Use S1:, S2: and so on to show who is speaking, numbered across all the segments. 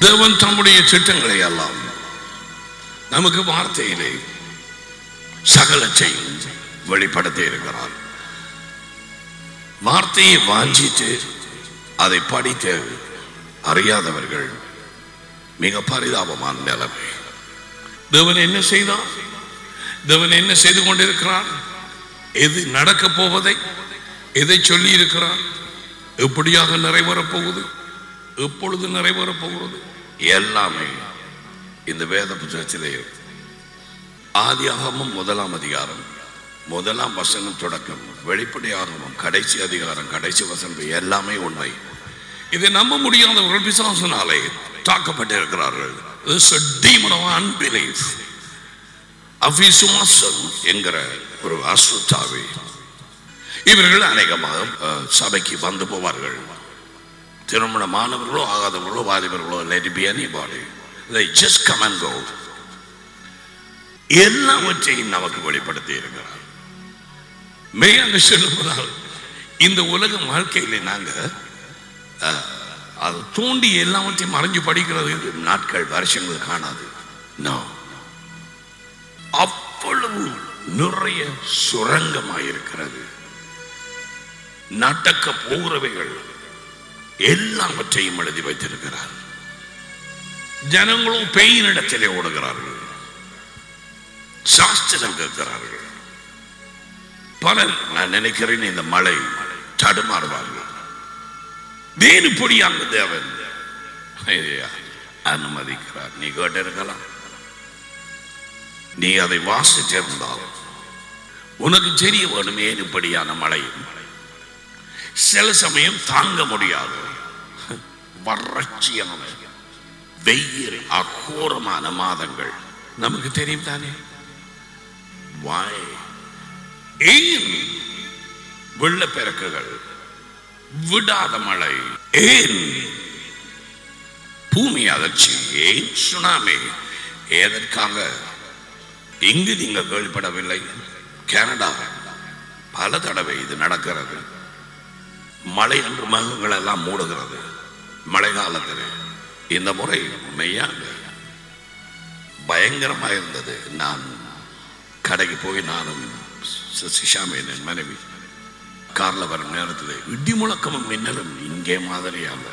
S1: தேவன் தம்முடைய திட்டங்களை எல்லாம் நமக்கு வார்த்தையிலே சகலத்தையும் வெளிப்படுத்தி இருக்கிறார் வார்த்தையை வாஞ்சித்து அதை படித்து அறியாதவர்கள் மிக பரிதாபமான நிலைமை தேவன் என்ன செய்தார் தேவன் என்ன செய்து கொண்டிருக்கிறார் எது நடக்க போவதை எதை சொல்லி இருக்கிறார் எப்படியாக நிறைவேறப் போகுது எப்பொழுது நிறைவேறப் போகிறது எல்லாமே இந்த வேத புத்தகத்திலே இருக்கு. ஆதியாகமம் முதலாம் அதிகாரம் முதலாம் வசனம் தொடக்கம் வெளிப்படையாகமம் கடைசி அதிகாரம் கடைசி வசனம் எல்லாமே உண்மை இதை நம்ப முடியாதவர்கள் பிசாசனாலே தாக்கப்பட்டிருக்கிறார்கள் This is a demon of unbelief. அவிசுவாசம் என்கிற ஒரு அசுத்தாவி இவர்கள் அநேகமாக அஹ், சபைக்கு வந்து போவார்கள் திருமணமானவர்களோ ஆகாதவர்களோ வாலிபர்களோ let it be anybody they just come and go எல்லாவற்றையும் நமக்கு வெளிப்படுத்தி இருக்கிறார் மெய்யாக சொல்லுவதால் இந்த உலக வாழ்க்கையில நாங்க அஹ், அது தூண்டி எல்லாவற்றையும் மறைஞ்சு படிக்கிறது நாட்கள் வருஷங்கள் காணாது No. அவ்வளவு நிறைய சுரங்கமாயிருக்கிறது நடக்க போகிறவைகள் எல்லாவற்றையும் எழுதி வைத்திருக்கிறார் ஜனங்களும் பெயினிடத்திலே ஓடுகிறார்கள் சாஸ்திரம் கேட்கிறார்கள் பலர் நான் நினைக்கிறேன் இந்த மழை தடுமாறுவார்கள் வேணுபடியாக தேவன் ஐயா, அனுமதிக்கிறார் நீ கேட்டிருக்கலாம் நீ அதை வாசித்திருந்தால் உனக்கு தெரிய வேணும் ஏன் இப்படியான மழை சில சமயம் தாங்க முடியாது வறட்சியான வெயில் அகோரமான மாதங்கள் நமக்கு தெரியும் தானே Why? ஏன் வெள்ளப்பெருக்குகள் விடாத மழை ஏன் பூமி அதிர்ச்சி ஏன் சுனாமி எதற்காக இங்கு நீங்கள் கேள்விப்படவில்லை கனடா பல தடவை இது நடக்கிறது மழை அன்று மகங்கள் எல்லாம் மூடுகிறது மழை காலத்தில் இந்த முறை மெய்யாக பயங்கரமா இருந்தது நான் கடைக்கு போய் நானும் சிஷாமே என் மனைவி கார்ல வரும் நேரத்தில் இடி முழக்கமும் மின்னலும் இங்கே மாதிரி அல்ல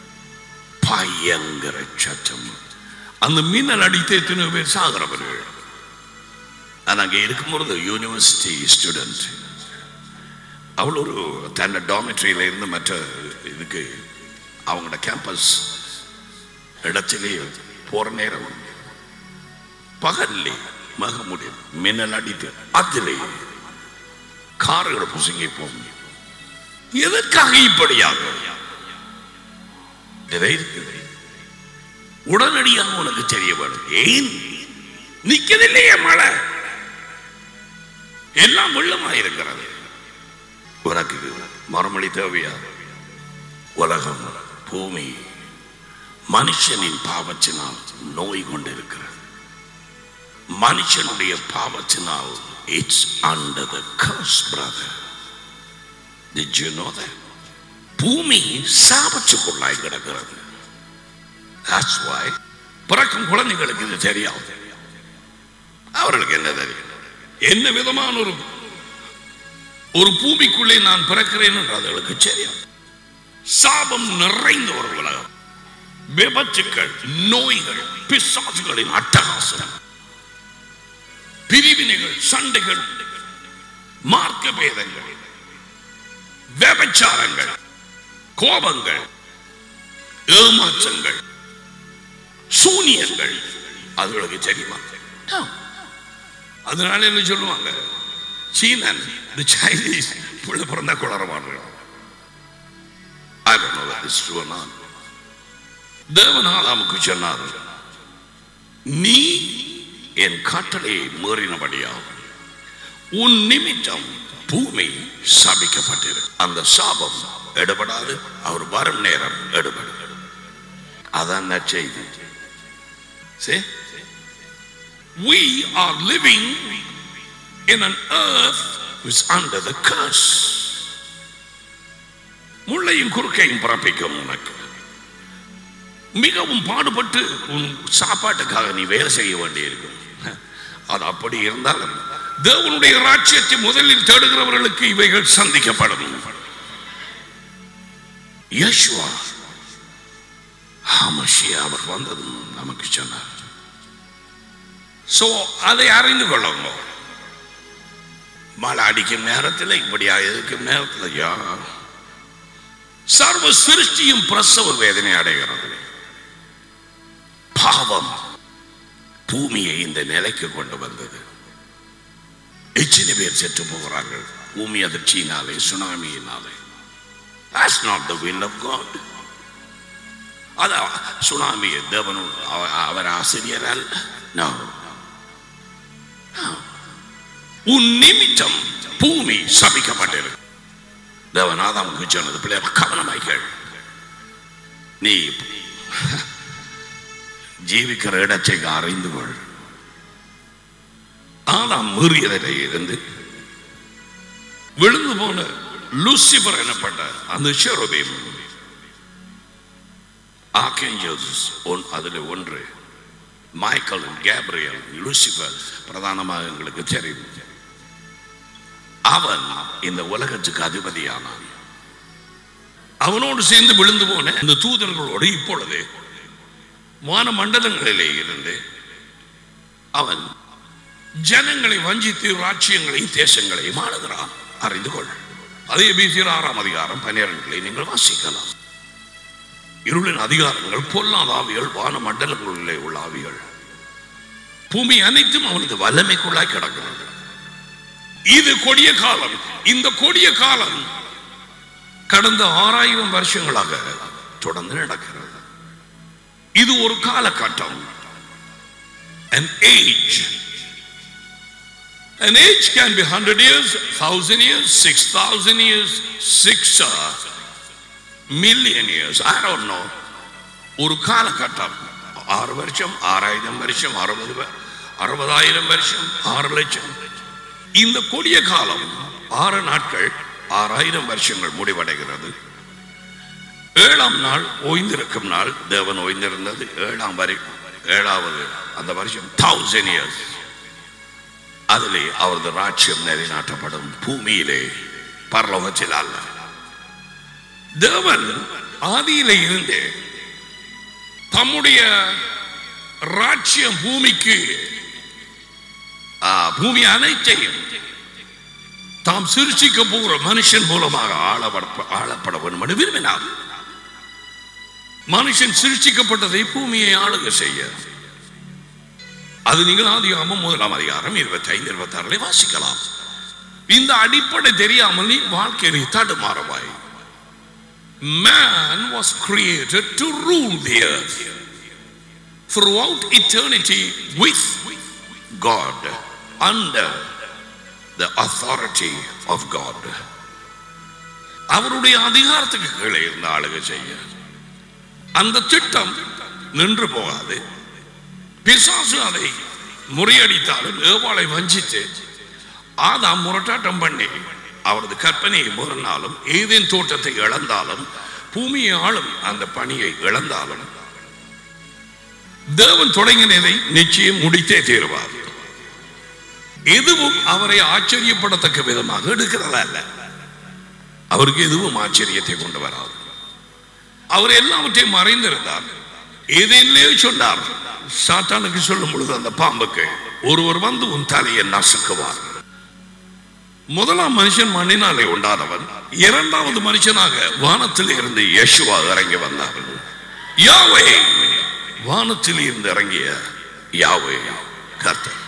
S1: பயங்கர சத்தம் அந்த மின்னல் அடித்து எத்தனை பேர் சாகிறவர்கள் நான் அங்கே இருக்கும்பொழுது யூனிவர்சிட்டி ஸ்டூடெண்ட் அவள் ஒரு தன்னை டாமிட்ரியில இருந்து மற்ற இதுக்கு அவங்களோட கேம்பஸ் இடத்திலே போற நேரம் பகல்லே மக முடியும் மின்னல் அடித்து அதிலே கார்கள் புசுங்கி போகும் எதற்காக இப்படியாக இதை இருக்குது உடனடியாக உனக்கு தெரிய வேணும் ஏன் நிக்கதில்லையே மழை எல்லாம் வெள்ளமா இருக்கிறது உனக்கு மறுமொழி தேவையா உலகம் பூமி மனுஷனின் பாவத்தினால் நோய் கொண்டிருக்கிறது மனுஷனுடைய பாவத்தினால் it's under the curse brother Did you know that? பூமி சாபத்துக்குள்ளாய் கிடக்கிறது That's why பிறக்கும் குழந்தைகளுக்கு இது தெரியாது அவர்களுக்கு என்ன தெரியும் என்ன விதமான ஒரு ஒரு பூமிக்குள்ளே நான் பிறக்கிறேன் என்று அதுகளுக்கு தெரியும் சாபம் நிறைந்த ஒரு உலகம் விபத்துக்கள் நோய்கள் பிசாசுகளின் அட்டகாசம் பிரிவினைகள் சண்டைகள் மார்க்க பேதங்கள் விபச்சாரங்கள் கோபங்கள் ஏமாற்றங்கள் சூனியங்கள் அதுகளுக்கு தெரியுமா No. அதனால என்ன சொல்லுவாங்க சீனன் இந்த சைனீஸ் புள்ள பிறந்தா குளறவார்கள் I don't know whether it's true or not. தேவன் ஆதாமுக்கு சொன்னார் நீ என் கட்டளையை மீறினபடியாகும் உன் நிமித்தம் பூமி சபிக்கப்பட்டிரு அந்த சாபம் எடுபடாது அவர் வரும் நேரம் எடுபடும் அதான் நற்செய்தி See? We are living in an earth which is under the curse. முள்ளையும் குறுக்கையும் பிறப்பிக்கும் உனக்கு மிகவும் பாடுபட்டு உன் சாப்பாட்டுக்காக நீ வேலை செய்ய வேண்டியிருக்கும் அது அப்படி இருந்தாலும் தேவனுடைய ராஜ்யத்தை முதலில் தேடுகிறவர்களுக்கு இவைகள் சந்திக்கப்படும் யேசுவா ஹாமஷியா அவர் வந்ததும் நமக்கு சொன்னார் சோ அதை அறிந்து கொள்ளுங்க மழை அடிக்கும் நேரத்தில் இப்படியா இருக்கும் நேரத்தில் யா சர்வ சிருஷ்டியும் பிரசவ வேதனை அடைகிறது பாவம் பூமியை இந்த நிலைக்கு கொண்டு வந்தது எத்தனை பேர் செத்து போகிறார்கள் பூமி அதிர்ச்சியினாலே சுனாமியினாலே That's not the will of God. அது சுனாமி தேவனு அவ- அவர் ஆசிரியர் அல்ல No. No. உன் நிமித்தம் பூமி சபிக்கப்பட்டிருக்கு தேவன் ஆதாமுக்கு சொன்னது பிள்ளைய கவனமாய் கேள் நீ ஜீவிக்கிற இடத்தை அறிந்து கொள் ஆதாம் மீறியதிலே இருந்து விழுந்து போன லூசிபர் எனப்பட்ட அந்த ஷெரோபீம் ஆர்கேஞ்சல்ஸ் ஒன் அதில் ஒன்று மைக்கேல் கேப்ரியல் லூசிபர் பிரதானமாக எங்களுக்கு தெரியும் அவன் இந்த உலகத்துக்கு அதிபதியானான் அவனோடு சேர்ந்து விழுந்து போன இந்த தூதர்களோடு இப்பொழுது வான மண்டலங்களிலே இருந்து அவன் ஜனங்களை வஞ்சித்து ராஜ்யங்களையும் தேசங்களையும் ஆளுகிறான் அறிந்து கொள் அதே பிசிர் ஆறாம் அதிகாரம் பன்னிரண்டிலே நீங்கள் வாசிக்கலாம் இருளின் அதிகாரங்கள் பொல்லாத ஆவிகள் வான மண்டலங்களிலே உள்ள ஆவிகள் பூமி அனைத்தும் அவனது வல்லமைக்குள்ளாய் கிடக்கிறது இது கொடிய காலம் இந்த கொடிய காலம் கடந்த ஆறாயிரம் வருஷங்களாக தொடர்ந்து நடக்கிறது இது ஒரு காலகட்டம் an age an age can be 100 years 1000 years 6000 years 6 uh, million years i don't know ஒரு காலகட்டம் ஆறு வருஷம் ஆறாயிரம் வருஷம் அறுபது வ- அறுபதாயிரம் வருஷம் ஆறு லட்சம் இந்த கொடிய காலம் ஆறு நாட்கள் ஆறாயிரம் வருஷங்கள் முடிவடைகிறது ஏழாம் நாள் ஓய்ந்திருக்கும் நாள் தேவன் ஓய்ந்திருந்தது ஏழாம் வரை ஏழாவது அந்த வருஷம் தௌசண்ட் இயர்ஸ் அதிலே அவரது ராஜ்யம் நிலைநாட்டப்படும் பூமியிலே பரலோகத்தில் அல்ல தேவன் ஆதியிலே இருந்தே தம்முடைய ராஜ்யம் பூமிக்கு ஆ, பூமி அனைத்தையும் தாம் சிருஷ்டிக்க போகிற மனுஷன் மூலமாக ஆளப்பட ஆளப்பட வேண்டும் என்று விரும்பினார் மனுஷன் சிருஷ்டிக்கப்பட்டதை பூமியை ஆளுக செய்ய அது நீங்கள் ஆதியாகமம் முதலாம் அதிகாரம் இருபத்தி ஐந்து இருபத்தி ஆறுல வாசிக்கலாம் இந்த அடிப்படை தெரியாமல் நீ வாழ்க்கையை தடுமாறவாய் Man was created to rule the earth throughout eternity with God under the authority of God. அவருடைய அதிகாரத்துக்கு கீழே இருந்து ஆளுகை செய்ய அந்த திட்டம் நின்று போகாது பிசாசு அதை முறியடித்தாலும் ஏவாளை வஞ்சித்து ஆதாம் முரட்டாட்டம் பண்ணி அவரது கற்பனையை முறனாலும் ஏதேன் தோட்டத்தை இழந்தாலும் பூமியை ஆளும் அந்த பணியை இழந்தாலும் தேவன் தொடங்கினதை நிச்சயம் முடித்தே தீருவார் எதுவும் அவரை ஆச்சரியப்படத்தக்க விதமாக எடுக்கிறதா அல்ல அவருக்கு எதுவும் ஆச்சரியத்தை கொண்டு வராது அவர் எல்லாவற்றையும் மறைந்திருந்தார் ஏதேனிலே சொன்னார் சாத்தானுக்கு சொல்லும் பொழுது அந்த பாம்புக்கு ஒருவர் வந்து உன் தலையை நசுக்குவார் முதலாம் மனுஷன் மண்ணினாலே உண்டானவன் இரண்டாவது மனுஷனாக வானத்தில் இருந்து யேசுவா இறங்கி வந்தார் யாவே வானத்தில் இருந்து இறங்கிய யாவே கர்த்தர்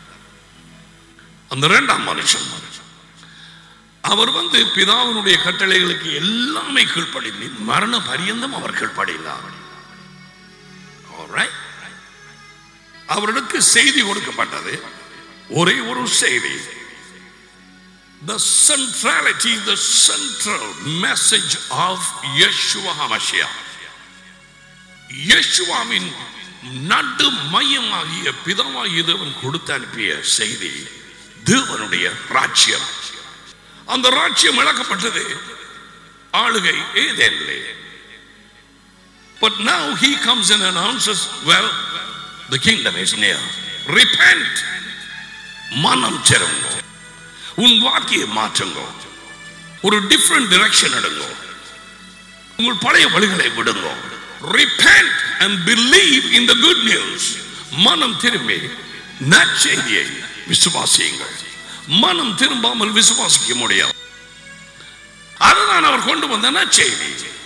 S1: அந்த இரண்டாம் மனுஷன் அவர் வந்து பிதாவினுடைய கட்டளைகளுக்கு எல்லாமே கீழ்ப்படிந்து மரண பரியந்தம் அவர் கீழ்ப்படிந்தார் Alright? அவர்களுக்கு செய்தி கொடுக்கப்பட்டது ஒரே ஒரு செய்தி the centrality the central message of Yeshua HaMashiach யேசுவாவின் நடு மையமாகிய பிதாவாகிய தேவன் கொடுத்து அனுப்பிய செய்தி தேவனுடைய ராஜ்யம் அந்த ராஜ்யம் இழக்கப்பட்டது ஆளுகை ஏதேனிலே But now he comes and announces, well, the kingdom is near. Repent. மனம் செருங்க உன் வாக்கியை மாற்றுங்க ஒரு டிஃப்ரெண்ட் டிரெக்ஷன் எடுங்க உங்கள் பழைய வழிகளை விடுங்க repent and believe in the good news மனம் திரும்பி நற்செய்தியை விசுவாசியுங்கள் மனம் திரும்பாமல் விசுவாசிக்க முடியாது அதுதான் அவர் கொண்டு வந்த நற்செய்தி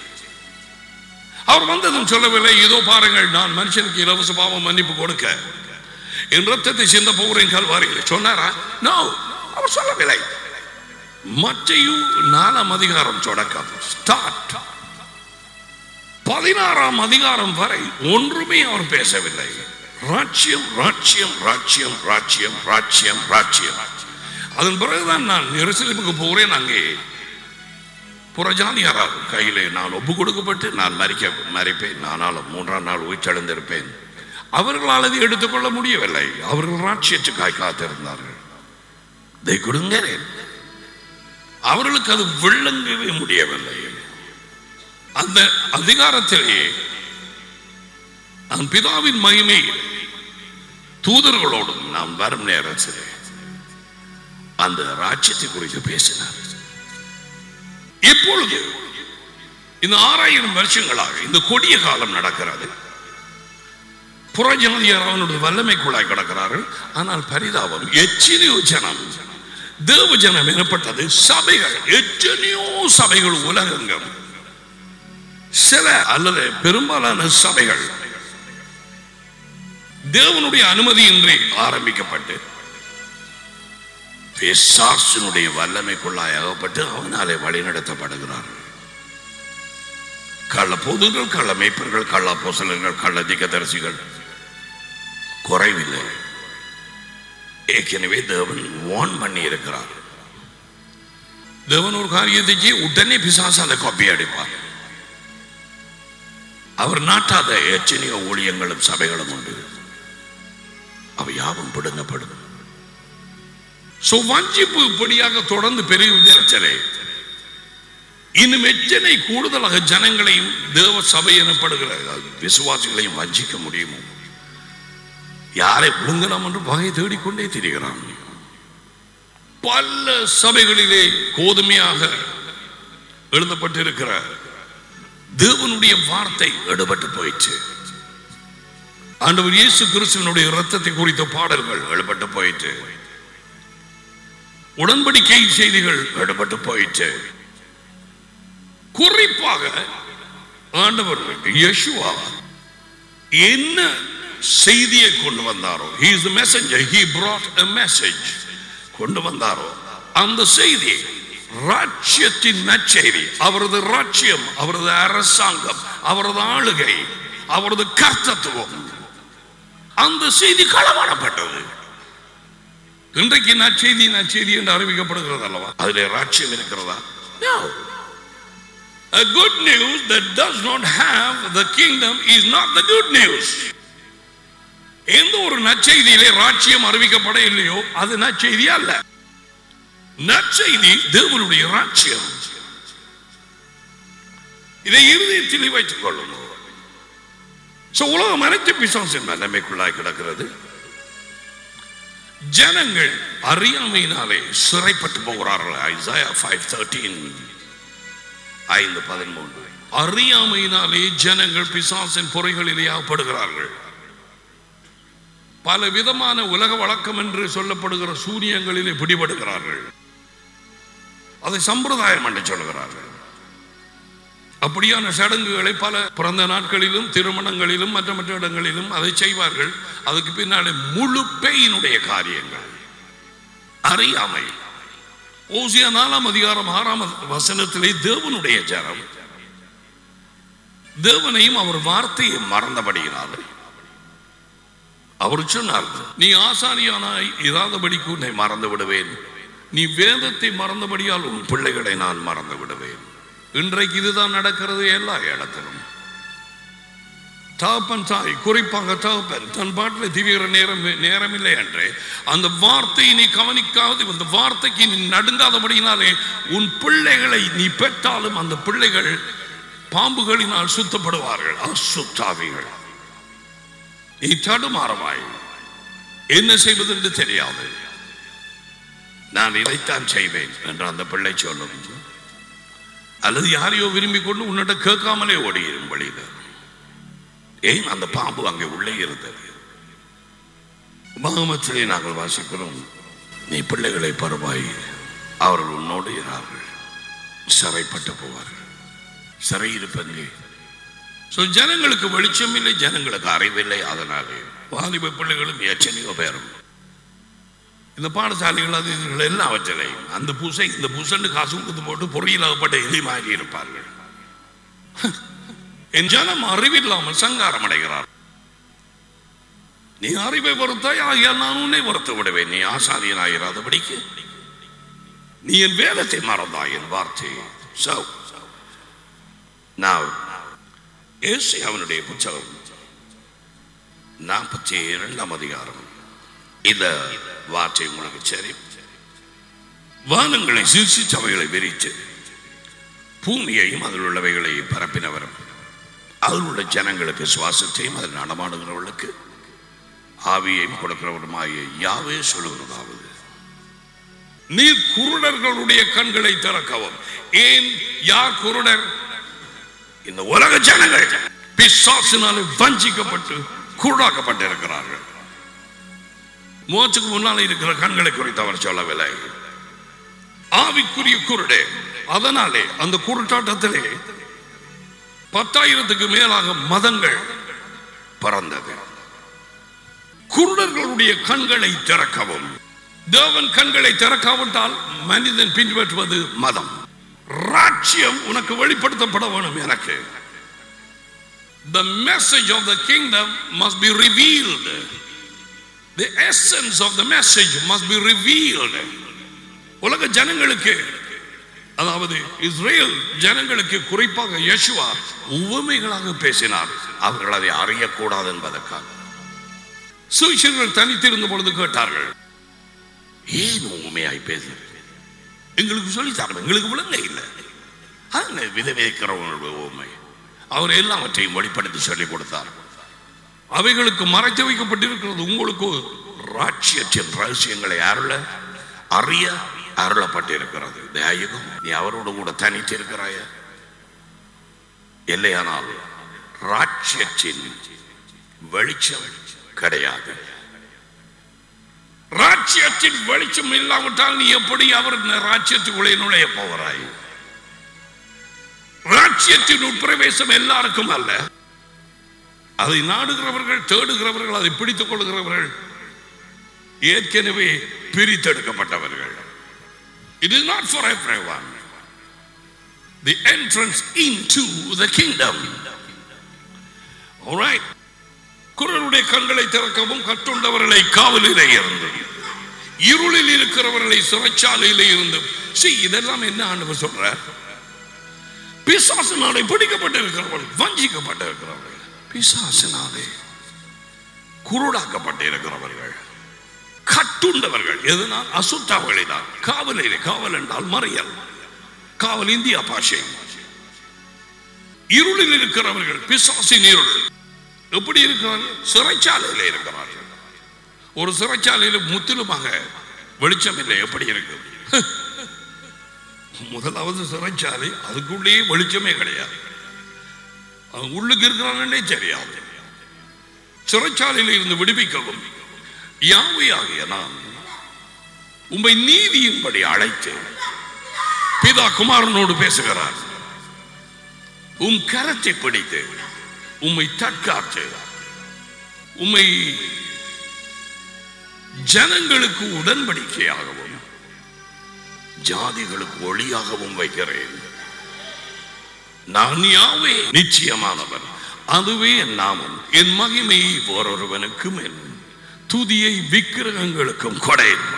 S1: அவர் வந்ததும் சொல்லவில்லை இதோ பாருங்கள் நான் மனுஷனுக்கு இலவச பாவம் மன்னிப்பு கொடுக்க என் ரத்தத்தை சிந்த போகிறேன் கல்வாரியில் சொன்னாரா நோ அவர் சொல்லவில்லை மற்றையும் நாலாம் அதிகாரம் தொடக்கம் ஸ்டார்ட் பதினாறாம் அதிகாரம் வரை ஒன்றுமே அவர் பேசவில்லை ராட்சியம் ராட்சியம் ராட்சியம் ராட்சியம் ராட்சியம் ராட்சியம் அதன் பிறகுதான் நான் எருசலேமுக்கு போகிறேன் அங்கே புறஜாதியாரால் கையிலே நான் ஒப்பு கொடுக்கப்பட்டு நான் மறிக்க மறிப்பேன் நானாலும் மூன்றாம் நாள் உயிர்த்தெழுந்திருப்பேன் அவர்களால் அதை எடுத்துக்கொள்ள முடியவில்லை அவர்கள் ராட்சியத்துக்காய் காத்திருந்தார்கள் they couldn't get it. அவர்களுக்கு அது விளங்கவே முடியவில்லை அந்த அதிகாரத்திலேயே நான் பிதாவின் மகிமை தூதர்களோடும் நாம் வரும் நேரத்திலே அந்த ராஜ்யத்தை குறித்து பேசினார் இப்பொழுது இந்த ஆறாயிரம் வருஷங்களாக இந்த கொடிய காலம் நடக்கிறது புறஜாதியார் அவனுடைய வல்லமைக்குள்ளாய் கிடக்கிறார்கள் ஆனால் பரிதாபம் எத்தனையோ ஜனம் தேவ ஜனம் எனப்பட்டது சபைகள் எத்தனையோ சபைகள் உலகெங்கும் சில அல்லது பெரும்பாலான சபைகள் தேவனுடைய அனுமதியின்றி ஆரம்பிக்கப்பட்டு பிசாசினுடைய வல்லமைக்குள்ளாய் அகப்பட்டு அவனாலே வழிநடத்தப்படுகிறார்கள் கள்ள பொதுகள் கள்ள மேய்ப்பர்கள் கள்ள பொசலர்கள் கள்ள திகதரிசிகள் குறைவில்லை ஏற்கனவே தேவன் வான் பண்ணி இருக்கிறார் தேவன் ஒரு காரியத்தை செய்ய உடனே பிசாசு அந்த காப்பி அடிப்பார் அவர் நாட்டாத எத்தனையோ ஊழியங்களும் சபைகளும் உண்டு அவை யாவும் பிடுங்கப்படும் சோ வஞ்சிப்பு இப்படியாக தொடர்ந்து பெருகுதே இன்னும் எத்தனை கூடுதலாக ஜனங்களையும் தேவ சபை எனப்படுகிற விசுவாசிகளையும் வஞ்சிக்க முடியுமோ யாரை விழுங்கலாம் என்று வகை தேடிக்கொண்டே திரிகிறான் பல சபைகளிலே கோதுமையாக எழுதப்பட்டிருக்கிற தேவனுடைய வார்த்தை எடுபட்டு போயிடுச்சு ஆண்டவர் இயேசு கிறிஸ்துவனுடைய ரத்தத்தை குறித்த பாடல்கள் எழுபட்டு போயிட்டு உடன்படிக்கை செய்திகள் எடுபட்டு போயிட்டு குறிப்பாக ஆண்டவர் யேசுவா என்ன செய்தியை கொண்டு வந்தாரோ he is the messenger he brought a message கொண்டு வந்தாரோ அந்த செய்தி ராஜ்யத்தின் நற்செய்தி அவரது ராஜ்யம் அவரது அரசாங்கம் அவரது ஆளுகை அவரது கர்த்தத்துவம் அந்த செய்தி களவாடப்பட்டது இன்றைக்கு நற்செய்தி நற்செய்தி என்று அறிவிக்கப்படுகிறது அல்லவா அதிலே ராஜ்யம் இருக்கிறதா No. A good news that does not have the kingdom is not the good news. எந்த ஒரு நற்செய்தியிலே ராஜ்யம் அறிவிக்கப்பட இல்லையோ அது நற்செய்தி அல்ல நற்செய்தி தேவனுடைய ராஜ்யம் இதை இருதயத்தில் வைத்துக் கொள்ளும் So, உலகம் அனைத்து பிசாசின் வல்லமைக்குள்ளாய் கிடக்கிறது ஜனங்கள் அறியாமையினாலே சிறைப்பட்டு போகிறார்கள் ஐசாயா ஃபைவ் தேர்ட்டீன் ஐந்து பதிமூன்று அறியாமையினாலே ஜனங்கள் பிசாசின் பொறைகளிலே ஆகப்படுகிறார்கள் பல விதமான உலக வழக்கம் என்று சொல்லப்படுகிற சூரியங்களிலே பிடிபடுகிறார்கள் அதை சம்பிரதாயம் என்று சொல்கிறார்கள் அப்படியான சடங்குகளை பல பிறந்த நாட்களிலும் திருமணங்களிலும் மற்ற மற்ற இடங்களிலும் அதை செய்வார்கள் அதுக்கு பின்னாலே முழு பேயினுடைய காரியங்கள் அறியாமை ஓசியா நாலாம் அதிகாரம் ஆறாம் வசனத்திலே தேவனுடைய ஜனம் தேவனையும் அவர் வார்த்தையை மறந்தபடியினாலே அவர் சொன்னார் நீ ஆசாரியானாய் இராதபடிக்கு உன்னை மறந்து விடுவேன் நீ வேதத்தை மறந்தபடியால் உன் பிள்ளைகளை நான் மறந்து விடுவேன் இன்றைக்கு இதுதான் நடக்கிறது எல்லா இடத்திலும் தகப்பன் தாய் குறிப்பாக தகப்பன் தன் பாட்டில் திவிகிற நேரம் நேரமில்லை என்று அந்த வார்த்தையை நீ கவனிக்காது அந்த வார்த்தைக்கு நீ நடுங்காதபடினாலே உன் பிள்ளைகளை நீ பெற்றாலும் அந்த பிள்ளைகள் பாம்புகளினால் சுத்தப்படுவார்கள் அசுத்தாவிகள் நீ தடுமாறவாய் என்ன செய்வதென்று தெரியாது நான் இதைத்தான் செய்வேன் என்று அந்த பிள்ளை சொல்லும் அல்லது யாரையோ விரும்பி கொண்டு உன்னிட்ட கேட்காமலே ஓடிடும் வழியில ஏன் அந்த பாம்பு அங்கே உள்ளே இருந்தது உபகமத்திலே நாங்கள் வாசிக்கிறோம் நீ பிள்ளைகளை பருவாய் அவர்கள் உன்னோடு இறார்கள் சிறைப்பட்டு போவார்கள் சிறையிருப்பங்கே ஸோ ஜனங்களுக்கு வெளிச்சம் இல்லை ஜனங்களுக்கு அறிவில்லை அதனாலே வாலிப பிள்ளைகளும் எச்சனையோ பேரும் இந்த பாடசாலைகள் அது இதுகள் எல்லாவற்றிலையும் அந்த பூசை இந்த பூசன்னு காசு கொடுத்து போட்டு பொறியிலாகப்பட்ட எலி மாதிரி இருப்பார்கள் என் ஜனம் அறிவில்லாமல் சங்காரம் அடைகிறார் நீ அறிவை பொறுத்தாய் ஆகியால் நான் உன்னை பொறுத்து விடுவேன் நீ ஆசாரியனாயிராதபடிக்கு நீ என் வேதத்தை மறந்தாய் என் வார்த்தை சோ நான் ஏசி அவனுடைய புத்தகம் நாற்பத்தி இரண்டாம் அதிகாரம் இந்த வார்த்தை உங்களுக்கு சரி வானங்களை சிரிச்சு சபைகளை விரித்து பூமியையும் அதில் உள்ளவைகளை பரப்பினவரும் அதில் உள்ள ஜனங்களுக்கு சுவாசத்தையும் அதில் நடமாடுகிறவர்களுக்கு ஆவியையும் கொடுக்கிறவருமாய யாவே சொல்லுகிறதாவது நீர் குருடர்களுடைய கண்களை திறக்கவும் ஏன் யார் குருடர் இந்த உலக ஜனங்கள் பிசாசினாலே வஞ்சிக்கப்பட்டு குருடாக்கப்பட்டிருக்கிறார்கள் மோச்சுக்கு முன்னால் இருக்கிற கண்களை குறித்து அவர் சொல்லவில்லை ஆவிக்குரிய குருடே அதனாலே அந்த குருட்டாட்டத்திலே பத்தாயிரத்துக்கு மேலாக மதங்கள் பறந்தது குருடர்களுடைய கண்களை திறக்கவும் தேவன் கண்களை திறக்காவிட்டால் மனிதன் பின்பற்றுவது மதம் ராட்சியம் உனக்கு வெளிப்படுத்தப்பட வேணும் எனக்கு The message of the kingdom must be revealed. The essence of the message must be revealed. உலக ஜனங்களுக்கு அதாவது இஸ்ரேல் ஜனங்களுக்கு குறிப்பாக யேசுவா உவமைகளாக பேசினார் அவர்கள் அதை அறியக்கூடாது என்பதற்காக சுவிசர்கள் தனித்திருந்த பொழுது கேட்டார்கள் ஏன் உண்மையாய் பேசுறது எங்களுக்கு சொல்லித்தாங்க எங்களுக்கு விளங்க இல்லை அது விதவிக்கிறவங்களுடைய உண்மை அவர் எல்லாவற்றையும் வெளிப்படுத்தி சொல்லிக் கொடுத்தார் அவைகளுக்கு மறைத்து வைக்கப்பட்டிருக்கிறது உங்களுக்கு ராட்சியத்தின் ரகசியங்களை அருள அறிய அருளப்பட்டிருக்கிறது தயாயுகம் நீ அவரோடு கூட தனித்து இருக்கிறாய இல்லையானால் ராட்சியத்தின் வெளிச்சம் கிடையாது ராட்சியத்தின் வெளிச்சம் இல்லாவிட்டால் நீ எப்படி அவர் ராட்சியத்துக்குள்ளே நுழைய போகிறாய் ராட்சியத்தின் உட்பிரவேசம் எல்லாருக்கும் அல்ல அதை நாடுகிறவர்கள் தேடுகிறவர்கள் அதை பிடித்துக் கொள்கிறவர்கள் ஏற்கனவே பிரித்தெடுக்கப்பட்டவர்கள் it is not for everyone the entrance into the kingdom குரலுடைய கண்களை திறக்கவும் கட்டுண்டவர்களை காவலிலே இருந்து இருளில் இருக்கிறவர்களை சிறைச்சாலையிலே இருந்து see இதெல்லாம் என்ன ஆண்டவர் சொல்றார் பிசாசினாலே பிடிக்கப்பட்டிருக்கிறவர்கள் வஞ்சிக்கப்பட்டிருக்கிறவர்கள் பிசாசினாலே குருடாக்கப்பட்டிருக்கிறவர்கள் கட்டுண்டவர்கள் எதனால் அசுத்தாவளிதான் காவலிலே காவல் என்றால் மறியல் காவல் இந்தியா பாஷை இருளில் இருக்கிறவர்கள் பிசாசின் இருள் எப்படி இருக்கிறார்கள் சிறைச்சாலையில் இருக்கிறார்கள் ஒரு சிறைச்சாலையில் முற்றிலுமாக வெளிச்சம் இல்லை எப்படி இருக்கு முதலாவது சிறைச்சாலை அதுக்குள்ளேயே வெளிச்சமே கிடையாது அவன் உள்ளுக்கு இருக்கிறானே தெரியாது சிறைச்சாலையில் இருந்து விடுவிக்கவும் யாவை ஆகிய நான் உம்மை நீதியின்படி அழைத்து பிதா குமாரனோடு பேசுகிறார் உம் கரத்தை பிடித்து உம்மை தற்காத்து உம்மை ஜனங்களுக்கு உடன்படிக்கையாகவும் ஜாதிகளுக்கு ஒளியாகவும் வைக்கிறேன் நான் யாவே நிச்சயமானவன் அதுவே என் நாமம் என் மகிமையை ஓரொருவனுக்கும் என் துதியை விக்கிரகங்களுக்கும் கொடையேன்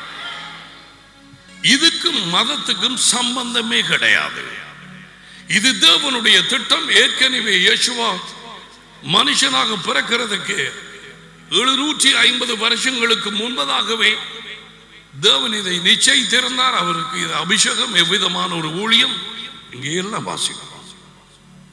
S1: இதுக்கும் மதத்துக்கும் சம்பந்தமே கிடையாது இது தேவனுடைய திட்டம் ஏற்கனவே யேசுவா மனுஷனாக பிறக்கிறதுக்கு எழுநூற்றி ஐம்பது வருஷங்களுக்கு முன்பதாகவே தேவன் இதை நிச்சயித்திருந்தார் அவருக்கு இது அபிஷேகம் எவ்விதமான ஒரு ஊழியம் இங்கே எல்லாம் வாசிக்கிறோம்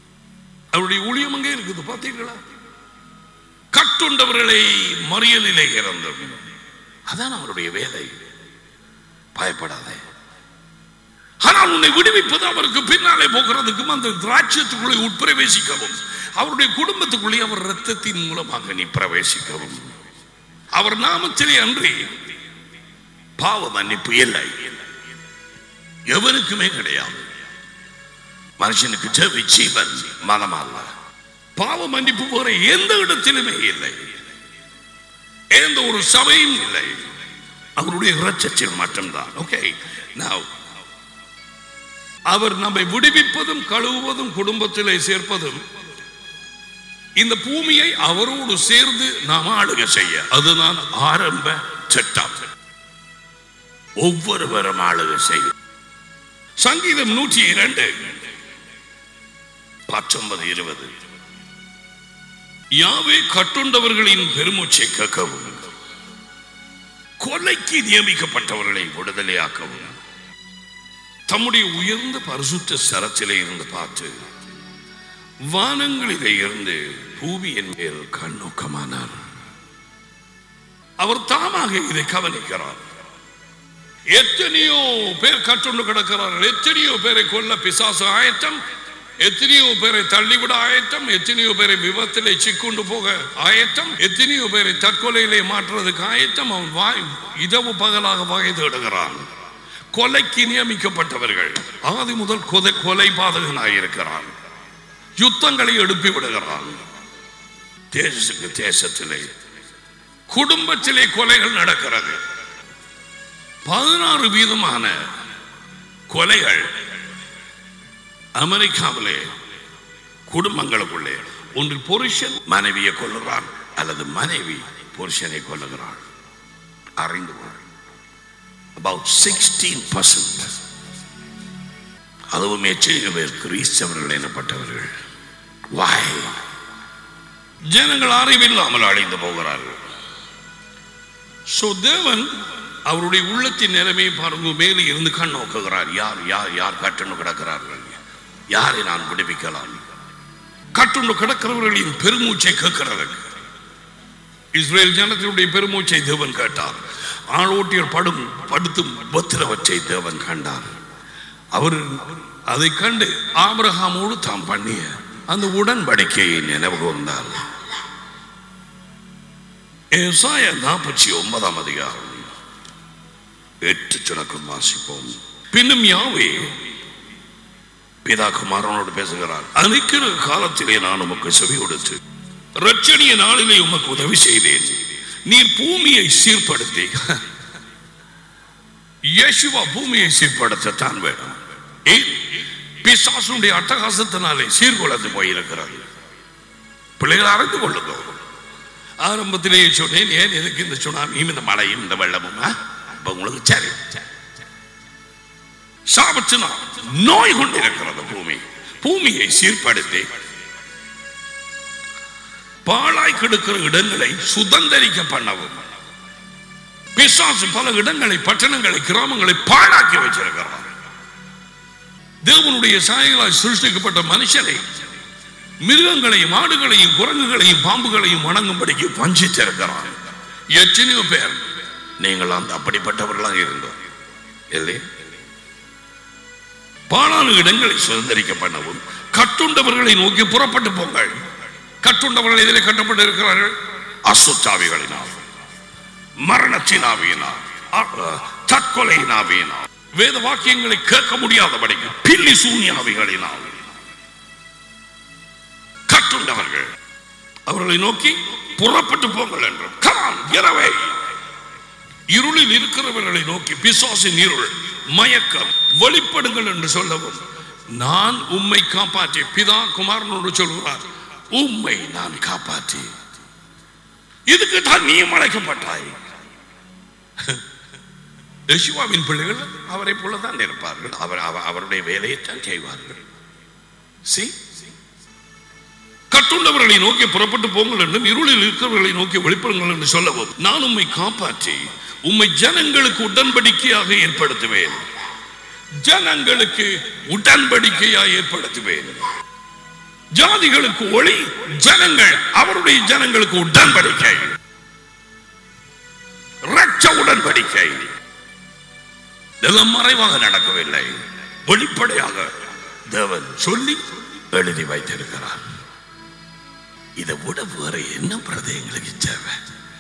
S1: அவருடைய ஊழியம் அங்கே இருக்குது பார்த்தீங்களா கட்டுண்டவர்களை மறியலிலே இறந்தது அதான் அவருடைய வேலை பயப்படாதே ஆனால் உன்னை விடுவிப்பது அவருக்கு பின்னாலே போகிறதுக்கும் அந்த திராட்சத்துக்குள்ளே உட்பிரவேசிக்கவும் அவருடைய குடும்பத்துக்குள்ளே அவர் ரத்தத்தின் மூலமாக நீ பிரவேசிக்கவும் அவர் நாமத்திலே அன்றி பாவ மன்னிப்பு இல்லை எவருக்குமே கிடையாது மனுஷனுக்கு செவி ஜீவன் மனம் அல்ல பாவ மன்னிப்பு வேற எந்த இடத்திலுமே இல்லை எந்த ஒரு சபையும் இல்லை அவருடைய இரட்சத்தில் மட்டும்தான் ஓகே நான் அவர் நம்மை விடுவிப்பதும் கழுவுவதும் குடும்பத்திலே சேர்ப்பதும் இந்த பூமியை அவரோடு சேர்ந்து நாம் ஆளுகை செய்ய அதுதான் ஆரம்ப சட்டம் ஒவ்வொருவரும் ஆளுகை செய்யும் சங்கீதம் நூற்றி இரண்டு பத்தொன்பது இருபது யாவே கட்டுண்டவர்களின் பெருமூச்சை கேட்கவும் கொலைக்கு நியமிக்கப்பட்டவர்களை விடுதலையாக்கவும் தம்முடைய உயர்ந்த பரிசுத்த சரத்திலே இருந்து பார்த்து வானங்களிலே இருந்து பூமியின் மேல் கண்ணோக்கமானார் அவர் தாமாக இதை கவனிக்கிறார் எத்தனையோ பேர் கட்டுண்டு கிடக்கிறார்கள் எத்தனையோ பேரை கொல்ல பிசாசு ஆயத்தம் எத்தனையோ பேரை தள்ளிவிட ஆயத்தம் எத்தனையோ பேரை விபத்திலே சிக்குண்டு போக ஆயத்தம் எத்தனையோ பேரை தற்கொலையிலே மாற்றுறதுக்கு ஆயத்தம் அவன் வாய் இரவு பகலாக வகை தேடுகிறான் கொலைக்கு நியமிக்கப்பட்டவர்கள் ஆதி முதல் கொலை கொலை பாதகனாயிருக்கிறான் யுத்தங்களை எழுப்பி விடுகிறான் தேசத்துக்கு தேசத்திலே குடும்பத்திலே கொலைகள் நடக்கிறது பதினாறு வீதமான கொலைகள் அமெரிக்காவிலே குடும்பங்களுக்குள்ளே ஒன்று புருஷன் மனைவியை கொல்லுகிறான் அல்லது மனைவி புருஷனை கொல்லுகிறாள் அறிந்து கொள் about 16% அதுவும் எச்சரிக்கை பேர் கிறிஸ்தவர்கள் எனப்பட்டவர்கள் வாய் ஜனங்கள் அறிவில்லாமல் அழிந்து போகிறார்கள் சோ தேவன் அவருடைய உள்ளத்தின் நிலைமையை பாருங்க மேலே இருந்து கண் நோக்குகிறார் யார் யார் யார் கட்டுண்டு கிடக்கிறார்கள் யாரை நான் விடுவிக்கலாம் கட்டுண்டு கிடக்கிறவர்களின் பெருமூச்சை கேட்கிறது இஸ்ரேல் ஜனத்தினுடைய பெருமூச்சை தேவன் கேட்டார் ஆளோட்டியர் படும் படுத்தும் பத்திரவற்றை தேவன் கண்டார் அவர் அதை கண்டு ஆபிரகாமோடு தாம் பண்ணிய அந்த உடன்படிக்கையை நினைவு கூர்ந்தார் ஏசாயா நாற்பத்தி ஒன்பதாம் அதிகாரம் எட்டு சுணக்கம் வாசிப்போம் பின்னும் யாவே பிதா குமாரனோடு பேசுகிறார் அனைக்கிற காலத்திலே நான் உமக்கு செவி கொடுத்து ரட்சணிய நாளிலே உமக்கு உதவி செய்தேன் நீர் பூமியை சீர்படுத்தி இயேசுவா பூமியை சீர்படுத்தத்தான் வேணும் ஏன் பிசாசுடைய அட்டகாசத்தினாலே சீர்குலைந்து போயிருக்கிறது பிள்ளைகள் அறிந்து கொள்ளுங்க ஆரம்பத்திலேயே சொன்னேன் ஏன் எதுக்கு இந்த சுனாமியும் இந்த மழையும் இந்த வெள்ளமும் ஆ? இப்ப உங்களுக்கு சரி சாபத்தினா நோய் கொண்டிருக்கிறது பூமி பூமியை சீர்படுத்தி பாழாய் கிடக்கிற இடங்களை சுதந்திரிக்க பண்ணவும் பிசாசு பல இடங்களை பட்டணங்களை கிராமங்களை பாழாக்கி வச்சிருக்கிறார் தேவனுடைய சாயலாய் சிருஷ்டிக்கப்பட்ட மனுஷனை மிருகங்களையும் ஆடுகளையும் குரங்குகளையும் பாம்புகளையும் வணங்கும்படிக்கு வஞ்சித்திருக்கிறார் எத்தனையோ பேர் நீங்கள் அந்த அப்படிப்பட்டவர்களாக இருந்தோம் இல்லையா பாலான இடங்களை சுதந்திரிக்க பண்ணவும் கட்டுண்டவர்களை நோக்கி புறப்பட்டு போங்கள் கட்டுண்டவர்கள் இதிலே கட்டப்பட்டு இருக்கிறார்கள் அசுத்தாவிகளினால் மரணத்தின் ஆவியினால் அ- தற்கொலையின் ஆவியினால் வேத வாக்கியங்களை கேட்க முடியாதபடிக்கு பில்லி சூன்யாவிகளினால் கட்டுண்டவர்கள் அவர்களை நோக்கி புறப்பட்டு போங்கள் என்றும் கமான் இரவை இருளில் இருக்கிறவர்களை நோக்கி பிசாசின் இருள் மயக்கம் வெளிப்படுங்கள் என்று சொல்லவும் நான் உம்மை காப்பாற்றி பிதா குமாரனோடு சொல்கிறார் உம்மை நான் காப்பாற்றி இதுக்கு தான் நீ அழைக்கப்பட்டாய் யெஷுவாவின் பிள்ளைகள் அவரை போலதான் இருப்பார்கள் அவர் அவ- அவருடைய வேலையைத்தான் செய்வார்கள் See? கட்டுண்டவர்களை நோக்கி புறப்பட்டு போங்கள் என்றும் இருளில் இருக்கிறவர்களை நோக்கி வெளிப்படுங்கள் என்று சொல்லவும் நான் உம்மை காப்பாற்றி உம்மை ஜனங்களுக்கு உடன்படிக்கையாக ஜாதிகளுக்கு ஒளி ஜனங்கள் அவருடைய ஜனங்களுக்கு உடன்படிக்கை ரட்ச உடன்படிக்கை இதெல்லாம் மறைவாக நடக்கவில்லை வெளிப்படையாக தேவன் சொல்லி எழுதி வைத்திருக்கிறார் இதை விட வேற என்ன பிரதை எங்களுக்கு தேவை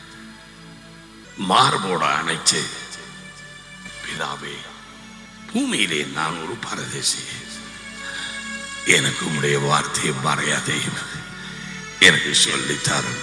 S1: மார்போட அணைச்சு பிதாவே பூமியிலே நான் ஒரு பரதேசி எனக்கு உடைய வார்த்தையை மறையாதையும் எனக்கு சொல்லித்தாரும்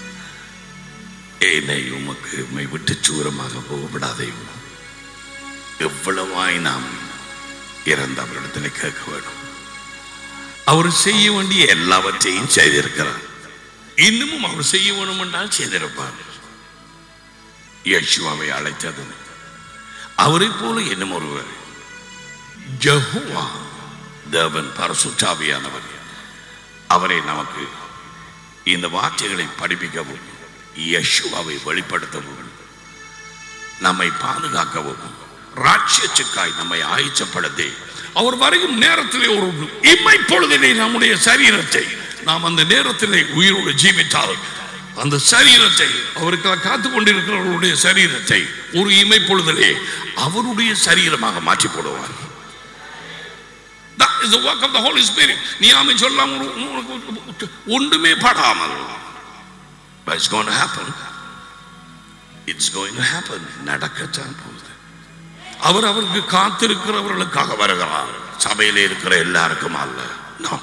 S1: என்னை உமக்கு உம்மை விட்டு தூரமாக போகப்படாதையும் எவ்வளவாய் நாம் இறந்த அவரிடத்தில் கேட்க வேண்டும் அவர் செய்ய வேண்டிய எல்லாவற்றையும் செய்திருக்கிறார் இன்னமும் அவர் செய்ய வேணும் என்றால் செய்திருப்பார் யேசுவாவை அழைத்தது அவரை போல இன்னும் ஒருவர் ஜஹுவா தேவன் பரசுத்தாவியானவர் அவரை நமக்கு இந்த வார்த்தைகளை படிப்பிக்கவும் யேசுவாவை வெளிப்படுத்தவும் நம்மை பாதுகாக்கவும் ராட்சியத்துக்காய் நம்மை ஆயச்சப்படுத்தி அவர் வரையும் நேரத்திலே ஒரு இம்மை பொழுதிலே நம்முடைய சரீரத்தை நாம் அந்த நேரத்திலே உயிரோடு ஜீவித்தால் அந்த சரீரத்தை அவருக்காக காத்து கொண்டிருக்கிறவர்களுடைய சரீரத்தை ஒரு இமை பொழுதிலே அவருடைய சரீரமாக மாற்றி போடுவார் That is the work of the Holy Spirit. நீ ஆமை சொல்லாம உனக்கு- உனக்கு ஒன்றுமே படாமல் But it's going to happen. It's going to happen. நடக்கத்தான் போகுது அவர் அவருக்கு காத்திருக்கிறவர்களுக்காக வருகிறார் சபையில இருக்கிற எல்லாருக்கும் அல்ல No.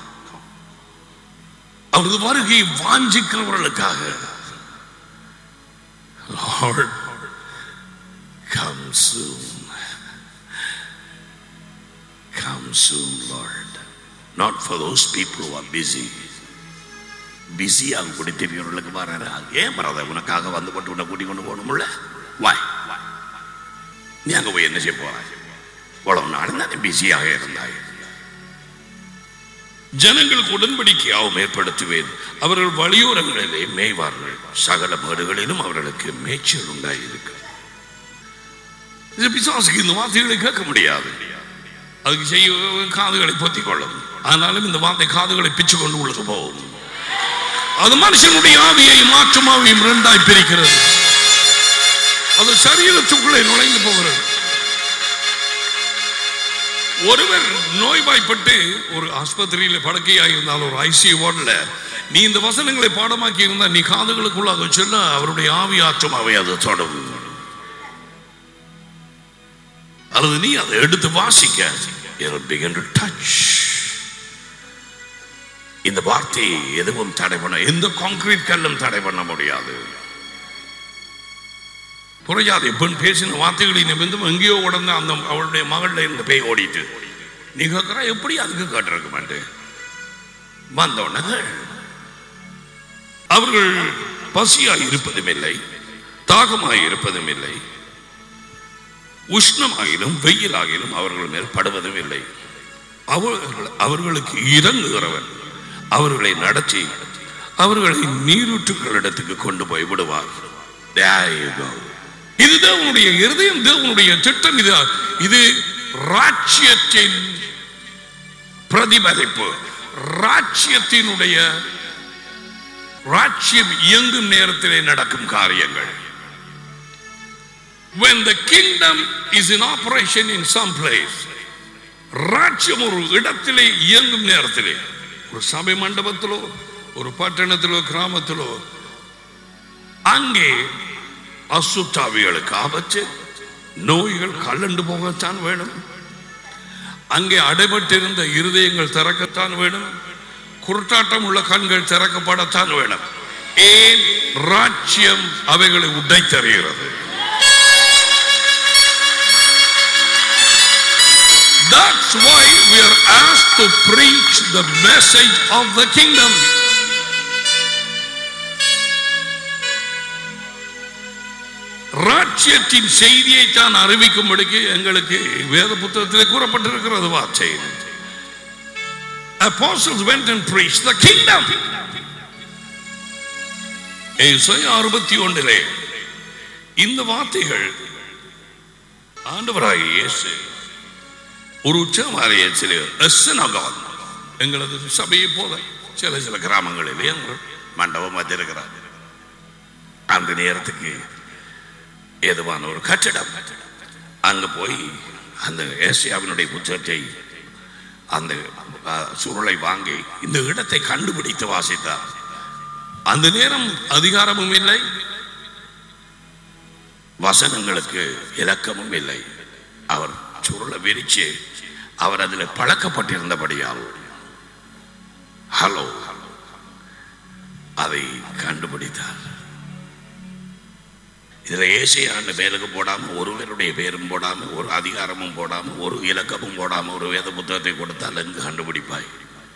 S1: அவரது வருகை வாஞ்சிக்கிறவர்களுக்காக Lord, come soon. Come soon, Lord. Not for those people who are busy. பிஸியாக கூட தெரியவர்களுக்கு வராரா ஏன் வராத உனக்காக வந்து கொண்டு உன்னை கூட்டி கொண்டு போகணும்ல வாய் நீ அங்க போய் என்ன செய்ய போறாய் இவ்வளவு நாள் தானே பிஸியாக இருந்தாய் ஜனங்களுக்கு உடன்படிக்கையாகவும் ஏற்படுத்துவேன் அவர்கள் வழியோரங்களிலே மேய்வார்கள் சகல மேடுகளிலும் அவர்களுக்கு மேய்ச்சல் உண்டாயிருக்கு இது பிசாசுக்கு இந்த வார்த்தைகளை கேட்க முடியாது அதுக்கு செய்ய காதுகளை பொத்திக் கொள்ளும் ஆனாலும் இந்த வார்த்தை காதுகளை பிச்சு கொண்டு உள்ளது போகும் அது மனுஷனுடைய ஆவியையும் ஆற்றுமாவையும் இரண்டாய் பிரிக்கிறது அது சரீரத்துக்குள்ளே நுழைந்து போகிறது ஒருவர் நோய்வாய்ப்பட்டு ஒரு ஆஸ்பத்திரியில் படுக்கையாக இருந்தால் ஒரு ஐசியூ வார்டில் நீ இந்த வசனங்களை பாடமாக்கி இருந்தால் நீ காதுகளுக்குள்ளாக சொல்ல அவருடைய ஆவி ஆற்றுமாவை அது தொடும் அல்லது நீ அதை எடுத்து வாசிக்க it'll begin to touch இந்த வார்த்தையை எதுவும் தடை பண்ண எந்த கான்கிரீட் கல்லும் தடை பண்ண முடியாது புரியாது பெண் பேசின வார்த்தைகளை நிமிந்தம் எங்கேயோ உடனே அந்த அவளுடைய மகள்ல இருந்து பேய் ஓடிட்டு நீ கேட்கிற எப்படி அதுக்கு கேட்டிருக்க மாட்டேன் வந்தவுடனே அவர்கள் பசியாய் இருப்பதும் இல்லை தாகமாய் இருப்பதும் இல்லை உஷ்ணமாயிலும் வெயிலாகிலும் அவர்கள் மேல் படுவதும் இல்லை அவர்கள் அவர்களுக்கு இறங்குகிறவன் அவர்களை நடத்தி அவர்களை நீரூற்றுக்களிடத்துக்கு கொண்டு போய் விடுவார் There you go. இது தேவனுடைய இருதயம் தேவனுடைய திட்டம் இது இது ராஜ்யத்தின் பிரதிபலிப்பு ராஜ்யத்தினுடைய ராஜ்யம் இயங்கும் நேரத்திலே நடக்கும் காரியங்கள் when the kingdom is in operation in some place ராஜ்யம் ஒரு இடத்திலே இயங்கும் நேரத்திலே ஒரு சபை மண்டபத்திலோ ஒரு பட்டணத்திலோ கிராமத்திலோ அங்கே அசுத்தாவிகளுக்கு ஆபத்து நோய்கள் கலண்டு போகத்தான் வேணும் அங்கே அடைபட்டிருந்த இருதயங்கள் திறக்கத்தான் வேணும் குருட்டாட்டம் உள்ள கண்கள் திறக்கப்படத்தான் வேணும் ஏன் ராஜ்யம் அவைகளை உடைத்தறிகிறது That's why we are asked to preach the message of the kingdom. ராஜ்யத்தின் செய்தியை தான் அறிவிக்கும்படிக்கு எங்களுக்கு வேத புத்தகத்திலே கூறப்பட்டிருக்கிறது வார்த்தை Apostles went and preached the kingdom. ஏசாயா அறுபத்தி ஒன்றிலே இந்த வார்த்தைகள் ஆண்டவராகிய இயேசு ஒரு உச்சமாலயத்திலே synagogue, எங்களது சபையை போல சில சில கிராமங்களிலே மண்டபம் வச்சிருக்கிறார் அந்த நேரத்துக்கு ஏதுவான ஒரு கட்டிடம் அங்க போய் அந்த ஏசியாவினுடைய புத்தகத்தை அந்த அஹ், சுருளை வாங்கி இந்த இடத்தை கண்டுபிடித்து வாசித்தார் அந்த நேரம் அதிகாரமும் இல்லை வசனங்களுக்கு இலக்கமும் இல்லை அவர் சுருளை விரிச்சு அவர் அதில் பழக்கப்பட்டிருந்தபடியால் ஹலோ அதை கண்டுபிடித்தார் இதுல ஏசியாண்டு பேருக்கு போடாம ஒருவருடைய பேரும் போடாம ஒரு அதிகாரமும் போடாம ஒரு இலக்கமும் போடாம ஒரு வேத புத்தகத்தை கொடுத்தால் எங்கு கண்டுபிடிப்பாய்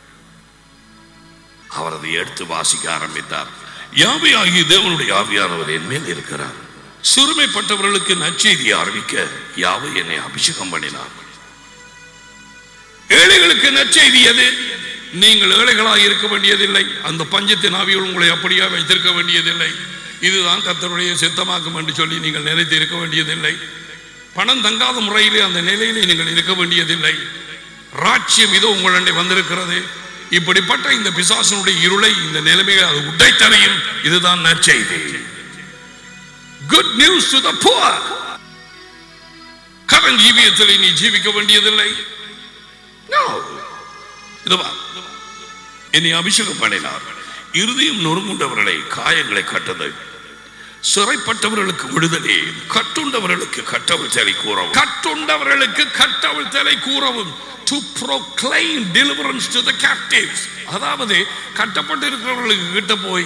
S1: அவர் அதை எடுத்து வாசிக்க ஆரம்பித்தார் யாவை ஆகிய தேவனுடைய ஆவியானவர் என் மேல் இருக்கிறார் சிறுமைப்பட்டவர்களுக்கு நற்செய்தியை அறிவிக்க யாவை என்னை அபிஷேகம் பண்ணினார் ஏழைகளுக்கு நற்செய்தி எது நீங்கள் ஏழைகளாக இருக்க வேண்டியதில்லை அந்த பஞ்சத்தின் ஆவியில் உங்களை அப்படியே வைத்திருக்க வேண்டியதில்லை இதுதான் கர்த்தருடைய சித்தமாக்கும் என்று சொல்லி நீங்கள் நினைத்து இருக்க வேண்டியதில்லை பணம் தங்காத முறையிலே அந்த நிலையிலே நீங்கள் இருக்க வேண்டியதில்லை ராட்சியம் இதோ உங்களிடம் வந்திருக்கிறது இப்படிப்பட்ட இந்த பிசாசனுடைய இருளை இந்த நிலைமையை அது உடைத்தறையும் இதுதான் நற்செய்தி good news to the poor கடன் ஜீவியத்தில் நீ ஜீவிக்க வேண்டியதில்லை No. இதோ வா. என்னை அபிஷேகம் பண்ணினார் இருதயம் நொறுங்குண்டவர்களை காயங்களை கட்டது சிறைப்பட்டவர்களுக்கு விடுதலை கட்டுண்டவர்களுக்கு கட்டவிழ் தலை கூறவும் கட்டுண்டவர்களுக்கு கட்டவிழ் தலை கூறவும் to proclaim deliverance to the captives அதாவது கட்டப்பட்டிருக்கிறவர்களுக்கு கிட்ட போய்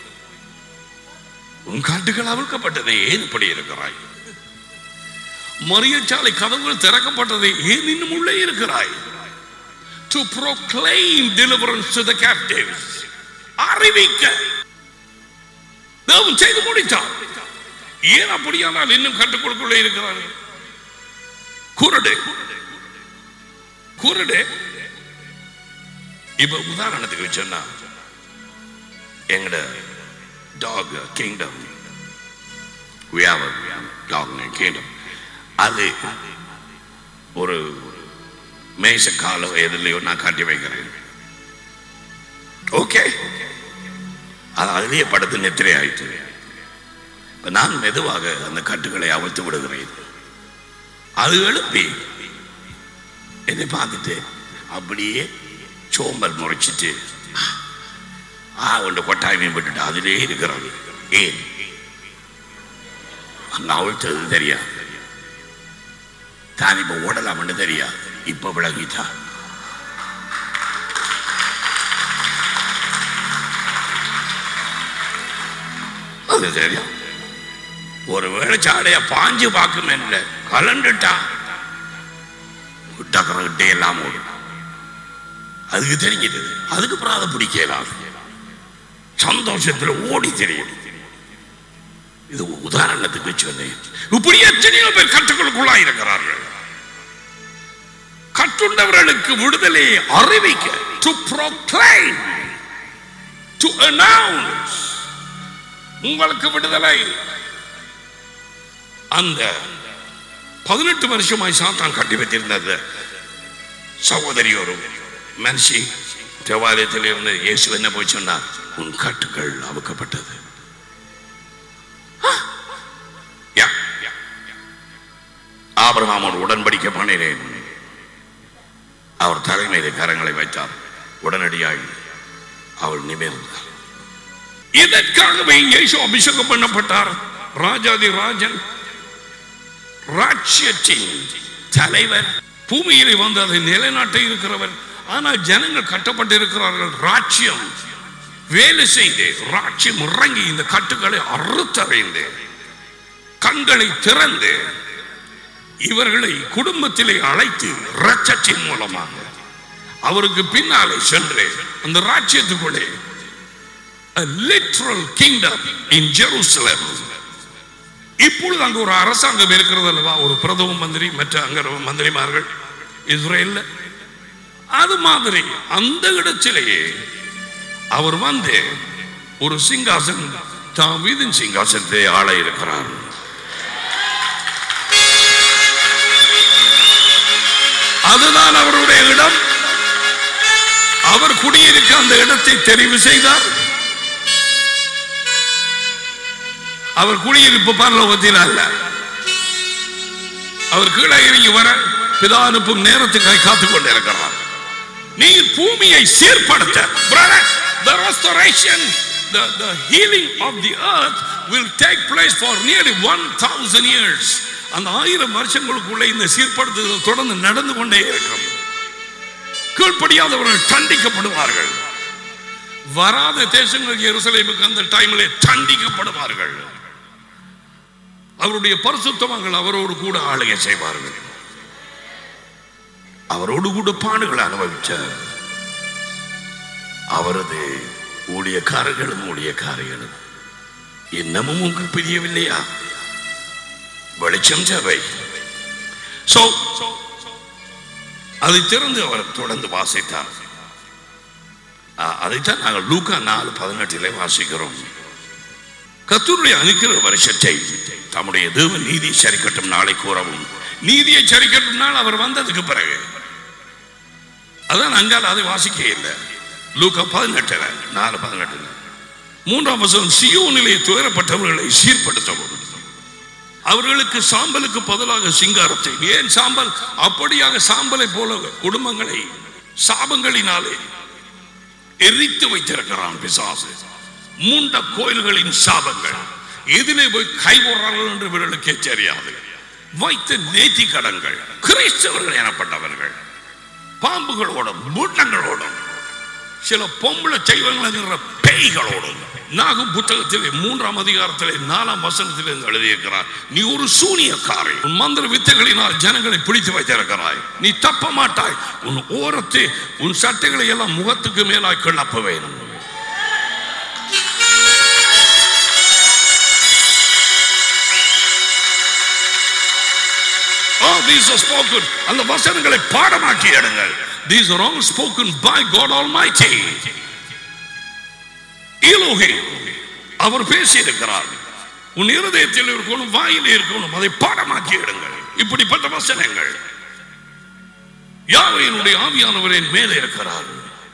S1: உன் கட்டுகள் அவிழ்க்கப்பட்டது ஏன் இப்படி இருக்கிறாய் மரியச்சாலை கதவுகள் திறக்கப்பட்டது ஏன் இன்னும் உள்ளே இருக்கிறாய் to proclaim deliverance to the captives அறிவிக்க தேவன் செய்து முடித்தார் ஏன் அப்படியானால் இன்னும் கட்டுக்குள்ளுக்குள்ளே இருக்கிறார்கள் குருடு குருடு இப்ப உதாரணத்துக்கு சொன்னா எங்கட dark kingdom we have a dog named kingdom அது ஒரு மேச கால எதுலையோ நான் காட்டி வைக்கிறேன் ஓகே அது அதிலேயே படுத்து நெத்திரை ஆயிட்டு இப்ப நான் மெதுவாக அந்த கட்டுகளை அவிழ்த்து விடுகிறேன் அது எழுப்பி என்னை பார்த்துட்டு அப்படியே சோம்பல் முறைச்சிட்டு ஆ உண்ட கொட்டாயமையும் விட்டுட்டு அதிலே இருக்கிறாங்க ஏன் அங்க அவிழ்த்தது தெரியாது தான் இப்ப ஓடலாம்னு தெரியாது இப்ப விளங்கிட்டா அது தெரியும் ஒருவேளை சாடையா பாஞ்சு பார்க்கும் இல்ல கலண்டுட்டா டக்கரகிட்டே எல்லாம் ஓடும் அதுக்கு தெரிஞ்சிட்டது அதுக்கு பிராத பிடிக்கலாம் சந்தோஷத்துல ஓடி தெரியும் இது உதாரணத்துக்கு சொன்னேன் இப்படி எத்தனையோ பேர் கட்டுக்களுக்குள்ளா இருக்கிறார்கள் கட்டுண்டவர்களுக்கு விடுதலையை அறிவிக்க டு proclaim டு announce உங்களுக்கு விடுதலை அந்த பதினெட்டு வருஷமாய் சாத்தான் கட்டி வைத்திருந்தது சகோதரி ஒரு மனுஷி தேவாலயத்தில் இருந்து இயேசு என்ன போய் சொன்னார் உன் கட்டுகள் அவுக்கப்பட்டது யா, யா, யா. ஆபிரகாமோடு உடன்படிக்கை பண்ணினேன் அவர் தலைமையிலே கரங்களை வைத்தார் உடனடியாய் அவள் நிமிர்ந்தார் இதற்காகவே இயேசு அபிஷேகம் பண்ணப்பட்டார் ராஜாதி ராஜன் ராட்சியத்தின் தலைவர் பூமியிலே வந்து அதை நிலைநாட்ட இருக்கிறவர் ஆனால் ஜனங்கள் கட்டப்பட்டிருக்கிறார்கள் ராட்சியம் வேலை செய்து ராட்சியம் இறங்கி இந்த கட்டுகளை அறுத்தறைந்து கண்களை திறந்து இவர்களை குடும்பத்திலே அழைத்து இரட்சத்தின் மூலமாக அவருக்கு பின்னாலே சென்று அந்த ராஜ்யத்துக்குள்ளே a literal kingdom in Jerusalem இப்பொழுது அங்கு ஒரு அரசாங்கம் இருக்கிறது அல்லவா ஒரு பிரதம மந்திரி மற்ற அங்க மந்திரிமார்கள் இஸ்ரேல்ல அது மாதிரி அந்த இடத்திலேயே அவர் வந்து ஒரு சிங்காசனம் தாவீதின் சிங்காசனத்தை ஆள இருக்கிறார் அதுதான் அவருடைய இடம் அவர் குடியிருக்க அந்த இடத்தை தெரிவு செய்தார் அவர் குடியிருப்பு பரலோகத்தில் அல்ல அவர் கீழே இறங்கி வர பிதா அனுப்பும் நேரத்துக்காய் காத்துக் கொண்டிருக்கிறார் நீர் பூமியை சீர்படுத்த brother, the restoration the, the healing of the earth will take place for nearly 1000 years அந்த ஆயிரம் வருஷங்களுக்குள்ள இந்த சீர்படுத்துதல் தொடர்ந்து நடந்து கொண்டே இருக்கும் கீழ்ப்படியாதவர்கள் தண்டிக்கப்படுவார்கள் வராத தேசங்கள் எருசலேமுக்கு அந்த டைமிலே தண்டிக்கப்படுவார்கள் அவருடைய பரிசுத்தவங்கள் அவரோடு கூட ஆளுகை செய்வார்கள் அவரோடு கூட பாடுகளை அனுபவிச்ச அவரது ஊழியக்காரர்களும் ஊழியக்காரிகளும் இன்னமும் உங்களுக்கு பிரியவில்லையா வெளிச்சம் சபை சோ அதை திறந்து அவர் தொடர்ந்து வாசித்தார் ஆ, அதைத்தான் நாங்கள் லூக்கா நாலு பதினெட்டிலே வாசிக்கிறோம் கத்தருடைய அனுக்கிற வருஷத்தை தம்முடைய தேவ நீதி சரிக்கட்டும் நாளை கூறவும் நீதியை சரிக்கட்டும் நாள் அவர் வந்ததுக்கு பிறகு அதான் அங்கால் அதை வாசிக்க இல்லை லூக்கா பதினெட்டுல நாலு பதினெட்டுல மூன்றாம் வசனம் சியோனிலே துயரப்பட்டவர்களை சீர்படுத்தவும் அவர்களுக்கு சாம்பலுக்கு பதிலாக சிங்காரத்தை ஏன் சாம்பல் அப்படியாக சாம்பலை போல குடும்பங்களை சாபங்களினாலே எரித்து வைத்திருக்கிறான் பிசாசு மூண்ட கோயில்களின் சாபங்கள் எதிலே போய் கை போடுறார்கள் என்று இவர்களுக்கே தெரியாது வைத்த நேத்தி கடன்கள் கிறிஸ்தவர்கள் எனப்பட்டவர்கள் பாம்புகளோடும் மூட்டங்களோடும் சில பொம்பளை தெய்வங்கள் பேய்களோடும் நாகும் புத்தகத்திலே மூன்றாம் அதிகாரத்திலே நாலாம் வசனத்திலே எழுதியிருக்கிறார் நீ ஒரு சூனியக்காரை உன் மந்திர வித்தைகளினால் ஜனங்களை பிடித்து வைத்திருக்கிறாய் நீ தப்ப மாட்டாய் உன் ஓரத்தை உன் சட்டைகளை எல்லாம் முகத்துக்கு மேலாய் கிளப்ப வேணும் Oh, these are spoken. அந்த வசனங்களை பாடமாக்கி எடுங்கள் These are all spoken by God Almighty. Elohim. அவர் பேசியிருக்கிறார் உன் இருதயத்தில் இருக்கணும் வாயிலே இருக்கணும் அதை பாடமாக்கி எடுங்கள் இப்படிப்பட்ட வசனங்கள் யாவையினுடைய ஆவியானவரின் மேலே இருக்கிறார்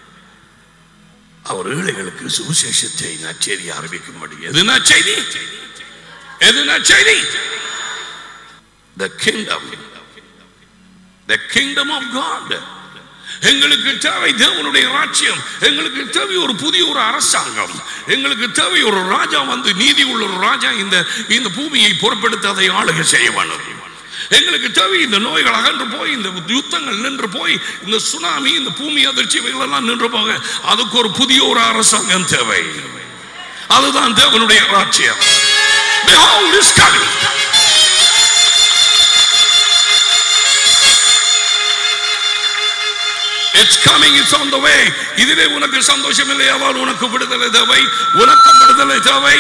S1: அவர் ஏழைகளுக்கு சுவிசேஷத்தை நற்செய்தி ஆரம்பிக்கும்படி எது நற்செய்தி எது நற்செய்தி the kingdom the kingdom of god எங்களுக்கு தேவை தேவனுடைய ராஜ்யம் எங்களுக்கு தேவை ஒரு புதிய ஒரு அரசாங்கம் எங்களுக்கு தேவை ஒரு ராஜா வந்து நீதி உள்ள ஒரு ராஜா இந்த இந்த பூமியை பொறுப்பெடுத்து அதை ஆளுகை செய்ய வேண்டும் எங்களுக்கு தேவை இந்த நோய்கள் அகன்று போய் இந்த யுத்தங்கள் நின்று போய் இந்த சுனாமி இந்த பூமி அதிர்ச்சி இவைகள் எல்லாம் நின்று போக அதுக்கு ஒரு புதிய ஒரு அரசாங்கம் தேவை அதுதான் தேவனுடைய ராஜ்யம் Behold is coming. It's coming, it's on the way. இதிலே உனக்கு சந்தோஷம் இல்லையாவால் உனக்கு விடுதலை தேவை உனக்கு விடுதலை தேவை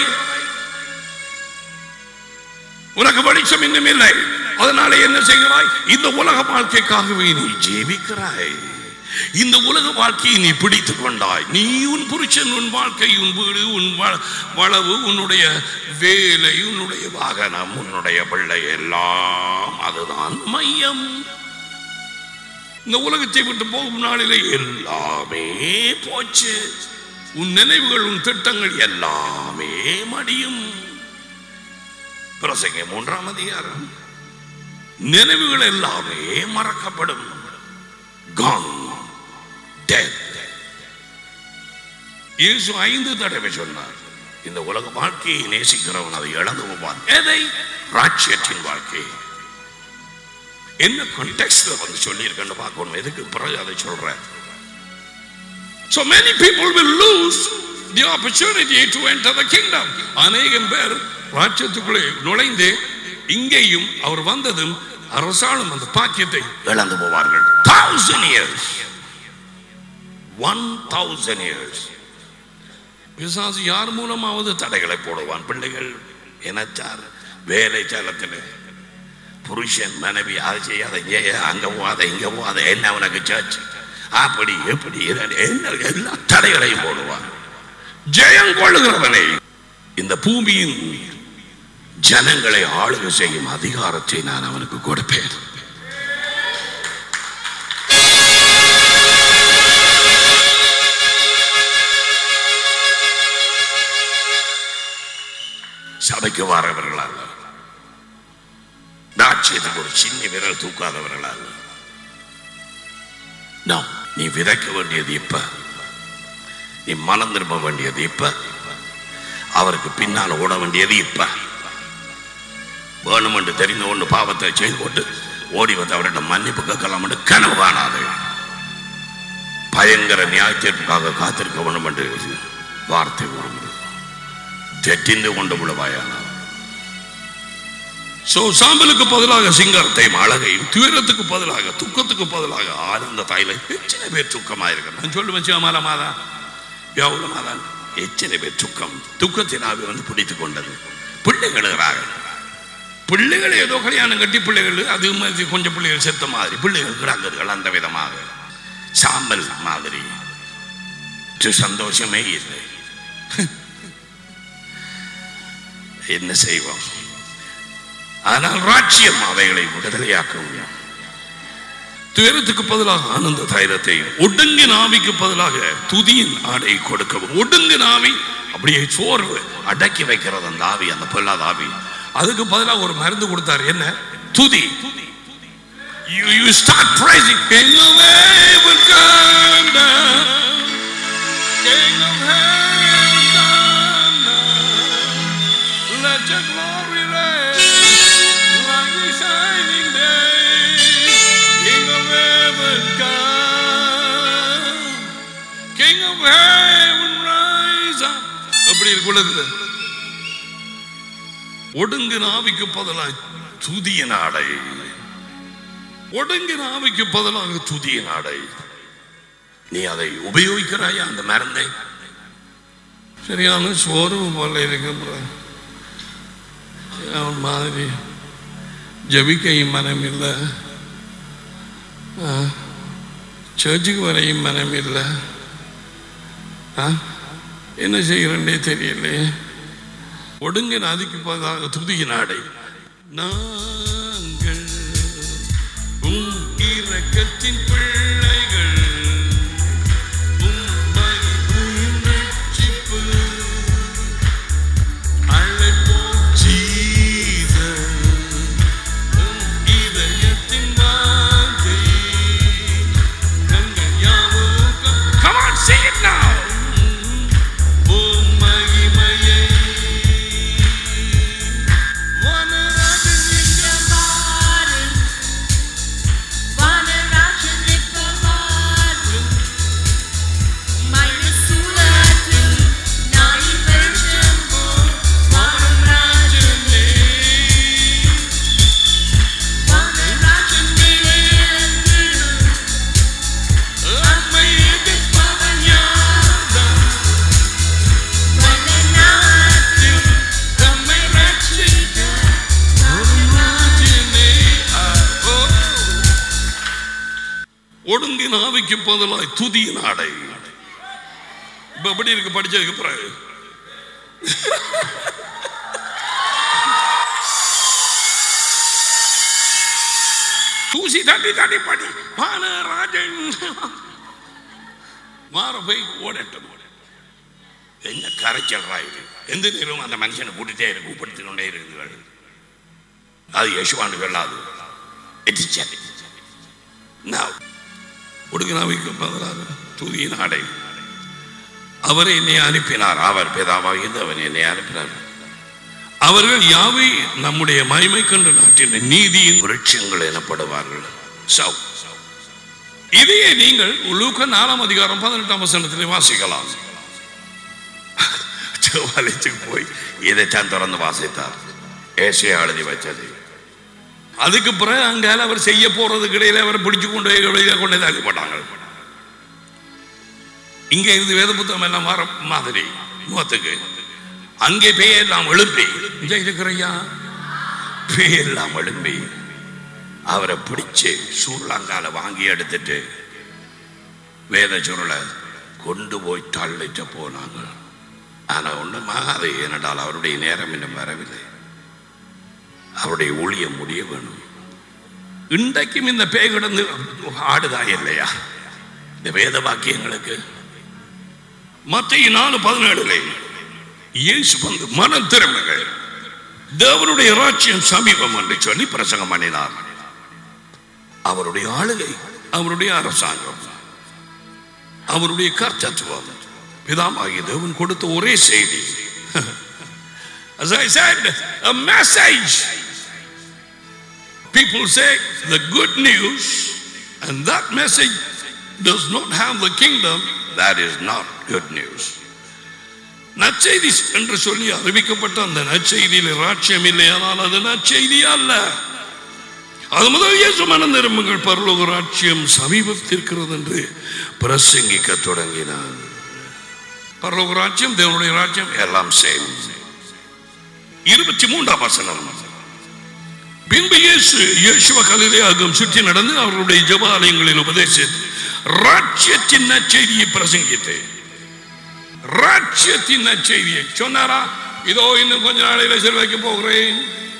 S1: உனக்கு வெளிச்சம் இன்னும் இல்லை அதனால என்ன செய்கிறாய் இந்த உலக வாழ்க்கைக்காகவே நீ ஜீவிக்கிறாய் இந்த உலக வாழ்க்கையை நீ பிடித்துக் கொண்டாய் நீ உன் புருஷன் உன் வாழ்க்கை உன் வீடு உன் வ- வளவு உன்னுடைய வேலை உன்னுடைய வாகனம் உன்னுடைய பிள்ளை எல்லாம் அதுதான் மையம் இந்த உலகத்தை விட்டு போகும் நாளிலே எல்லாமே போச்சு உன் நினைவுகள் உன் திட்டங்கள் எல்லாமே மடியும் பிரசங்க மூன்றாம் அதிகாரம் நினைவுகள் எல்லாமே மறக்கப்படும் Gone. Dead. இயேசு ஐந்து தடவை சொன்னார் இந்த உலக வாழ்க்கையை நேசிக்கிறவன் அதை இழந்து போவான் எதை ராட்சியத்தின் வாழ்க்கை என்ன கான்டெக்ட்ல வந்து சொல்லி இருக்கேன்னு பார்க்கணும் எதுக்கு பிறகு அதை சொல்றேன் So many people will lose the opportunity to enter the kingdom. அநேகம் பேர் ராஜ்யத்துக்குள்ளே நுழைந்து இங்கேயும் அவர் வந்ததும் அரசாளும் அந்த பாக்கியத்தை இழந்து போவார்கள் thousand years one thousand years பிசாசு யார் மூலமாவது தடைகளை போடுவான் பிள்ளைகள் இனச்சார் வேலை சாலத்தில் புருஷன் மனைவி அதை செய்யாத இங்கே அங்க போகாத இங்க போகாத என்ன உனக்கு சர்ச் அப்படி எப்படி இது, என்ன எல்லா தடைகளையும் போடுவான் ஜெயம் கொள்ளுகிறவனை இந்த பூமியின் ஜனங்களை ஆளுகை செய்யும் அதிகாரத்தை நான் அவனுக்கு கொடுப்பேன் சபைக்கு வரவர்கள் அல்ல ராட்சியத்துக்கு ஒரு சின்ன விரல் தூக்காதவர்கள் அல்ல No, நீ விதைக்க வேண்டியது இப்ப நீ மனம் திரும்ப வேண்டியது இப்ப அவருக்கு பின்னால் ஓட வேண்டியது இப்ப வேணும் என்று தெரிந்த ஒன்று பாவத்தை செய்து கொண்டு ஓடி வந்து அவரிடம் மன்னிப்பு கேட்கலாம் என்று கனவு காணாது பயங்கர நியாயத்திற்காக காத்திருக்க வேண்டும் என்று வார்த்தை கூறுகிறது தெற்றிந்து கொண்டு விடுவாயானால் சோ சாம்பலுக்கு பதிலாக சிங்காரத்தையும் அழகையும் துயரத்துக்கு பதிலாக துக்கத்துக்கு பதிலாக ஆனந்த தாயில எத்தனை பேர் துக்கமா இருக்கு நான் சொல்லுவேன் சிவமால மாதா எவ்வளவு மாதான் எத்தனை பேர் துக்கம் துக்கத்தின் ஆவி வந்து பிடித்துக் கொண்டது பிள்ளைகளுகிறாக பிள்ளைகள் ஏதோ கல்யாணம் கட்டி பிள்ளைகள் அது மாதிரி கொஞ்சம் பிள்ளைகள் செத்த மாதிரி பிள்ளைகள் கிடக்குதுகள் அந்த விதமாக சாம்பல் மாதிரி இது சந்தோஷமே இல்லை என்ன செய்வோம் ஆனால் ராட்சியம் அவைகளை விடுதலையாக்க முடியும் துயரத்துக்கு பதிலாக ஆனந்த தைரத்தையும் ஒடுங்கின ஆவிக்கு பதிலாக துதியின் ஆடை கொடுக்கவும் ஒடுங்கின ஆவி அப்படியே சோர்வு அடக்கி வைக்கிறது அந்த ஆவி அந்த பொல்லாத ஆவி அதுக்கு பதிலாக ஒரு மருந்து கொடுத்தார் என்ன துதி You, you start praising. King of heaven come down. King of heaven come down. Let your glory reign like the shining day. King of heaven come. King of heaven rise up. அப்படி இருக்குள்ளது ஒடுங்கின ஆவிக்கு பதிலாக துதிய நாடை ஒடுங்கின ஆவிக்கு பதிலாக துதிய நாடை நீ அதை உபயோகிக்கிறாயா அந்த மருந்தை சரியான சோர்வு போல இருக்கு அவன் மாதிரி ஜபிக்கையும் மனம் இல்லை ஆ, சர்ச்சுக்கு வரையும் மனம் இல்லை ஆ, என்ன செய்கிறேன்னே தெரியலையே ஒடுங்க நாதிக்கு பதிலாக துதிய நாடை நாங்கள் உம் இரக்கத்தின் பிள்ளைகள் உம் மகிமையின் ரட்சிப்பு அழைப்போம் Jesus. உம் இதயத்தின் வாஞ்சை. கண்கள் யாவும் க- Come on, sing it now. உம் மகிமையை வனராஜன் எங்கள் நம்மை எதிர்ப்பவன் யார்தான்? நம்மை ரட்சிக்க ஒரு ராஜனே. ஆ, ஓ. ஒடுங்கின் ஆவிக்கு பதிலாய் துதியின் ஆடை இப்ப எப்படி இருக்கு படிச்சதுக்கு பிறகு தூசி தட்டி தட்டி படி வானராஜன் மாற போய் ஓடட்டும் என்ன கரைச்சல்றா இது எந்த நேரம் அந்த மனுஷனை கூட்டிட்டே இருக்கு கூப்பிடுத்தி கொண்டே இருக்குது அது யசுவாண்டு வெள்ளாது எட்டிச்சது நான் ஒடுங்கினாவிக்கு பதிலாக துதியின் ஆடை அவர் என்னை அனுப்பினார் அவர் பிதாவாக இருந்து அவர் என்னை அனுப்பினார் அவர்கள் யாவை நம்முடைய மகிமை கண்டு நாட்டின நீதியின் விருட்சங்கள் எனப்படுவார்கள் சவ் இதையே நீங்கள் லூக்கா நாலாம் அதிகாரம் பதினெட்டாம் வசனத்திலே வாசிக்கலாம் தேவாலயத்துக்கு போய் இதைத்தான் திறந்து வாசித்தார் ஏசியா எழுதி வச்சது அதுக்கு பிறகு அங்கால அவர் செய்ய போறதுக்கு இடையில அவர் பிடிச்சு கொண்டு போய் வெளியில கொண்டு தள்ளி போட்டாங்க இங்க இருந்து வேத புத்தகம் எல்லாம் வர மாதிரி முகத்துக்கு அங்கே பேயெல்லாம் எழுப்பி இங்க இருக்கிறையா பேயெல்லாம் எழுப்பி அவரை பிடிச்சு சூர்லாங்கால வாங்கி எடுத்துட்டு வேத சுருளை கொண்டு போய் தள்ளிட்டு போனாங்க ஆனா ஒன்றுமாகாது ஏனென்றால் அவருடைய நேரம் இன்னும் வரவில்லை அவருடைய ஊழியம் முடிய வேணும் இன்றைக்கும் இந்த பேய் கிடந்து ஆடுதா இல்லையா இந்த வேத வாக்கியங்களுக்கு மத்திய நாலு பதினேழுல இயேசு வந்து மனம் திரும்புங்கள் தேவனுடைய ராஜ்யம் சமீபம் என்று சொல்லி பிரசங்கம் பண்ணினார் அவருடைய ஆளுகை அவருடைய அரசாங்கம் அவருடைய கர்த்தத்துவம் பிதாமாகிய தேவன் கொடுத்த ஒரே செய்தி As I said, a message. People say the good news, and that message does not have the kingdom, that is not good news. நற்செய்தி என்று சொல்லி அறிவிக்கப்பட்ட அந்த நற்செய்தியில் ராட்சியம் இல்லையானால் அது நற்செய்தி அல்ல அது முதல் இயேசு மனம் திரும்புங்கள் பரலோக ராட்சியம் சமீபத்திருக்கிறது என்று பிரசங்கிக்க தொடங்கினான் பரலோக ராட்சியம் தேவனுடைய ராட்சியம் எல்லாம் சேம் இருபத்தி மூன்றாம் வசனம் பின்பு இயேசு இயேசுவ கலிலேயாகும் சுற்றி நடந்து அவர்களுடைய ஜபாலயங்களில் உபதேசித்து ராட்சியத்தின் நற்செய்தியை பிரசங்கித்து ராட்சியத்தின் நற்செய்தியை சொன்னாரா இதோ இன்னும் கொஞ்ச நாளையில சிறுவைக்கு போகிறேன்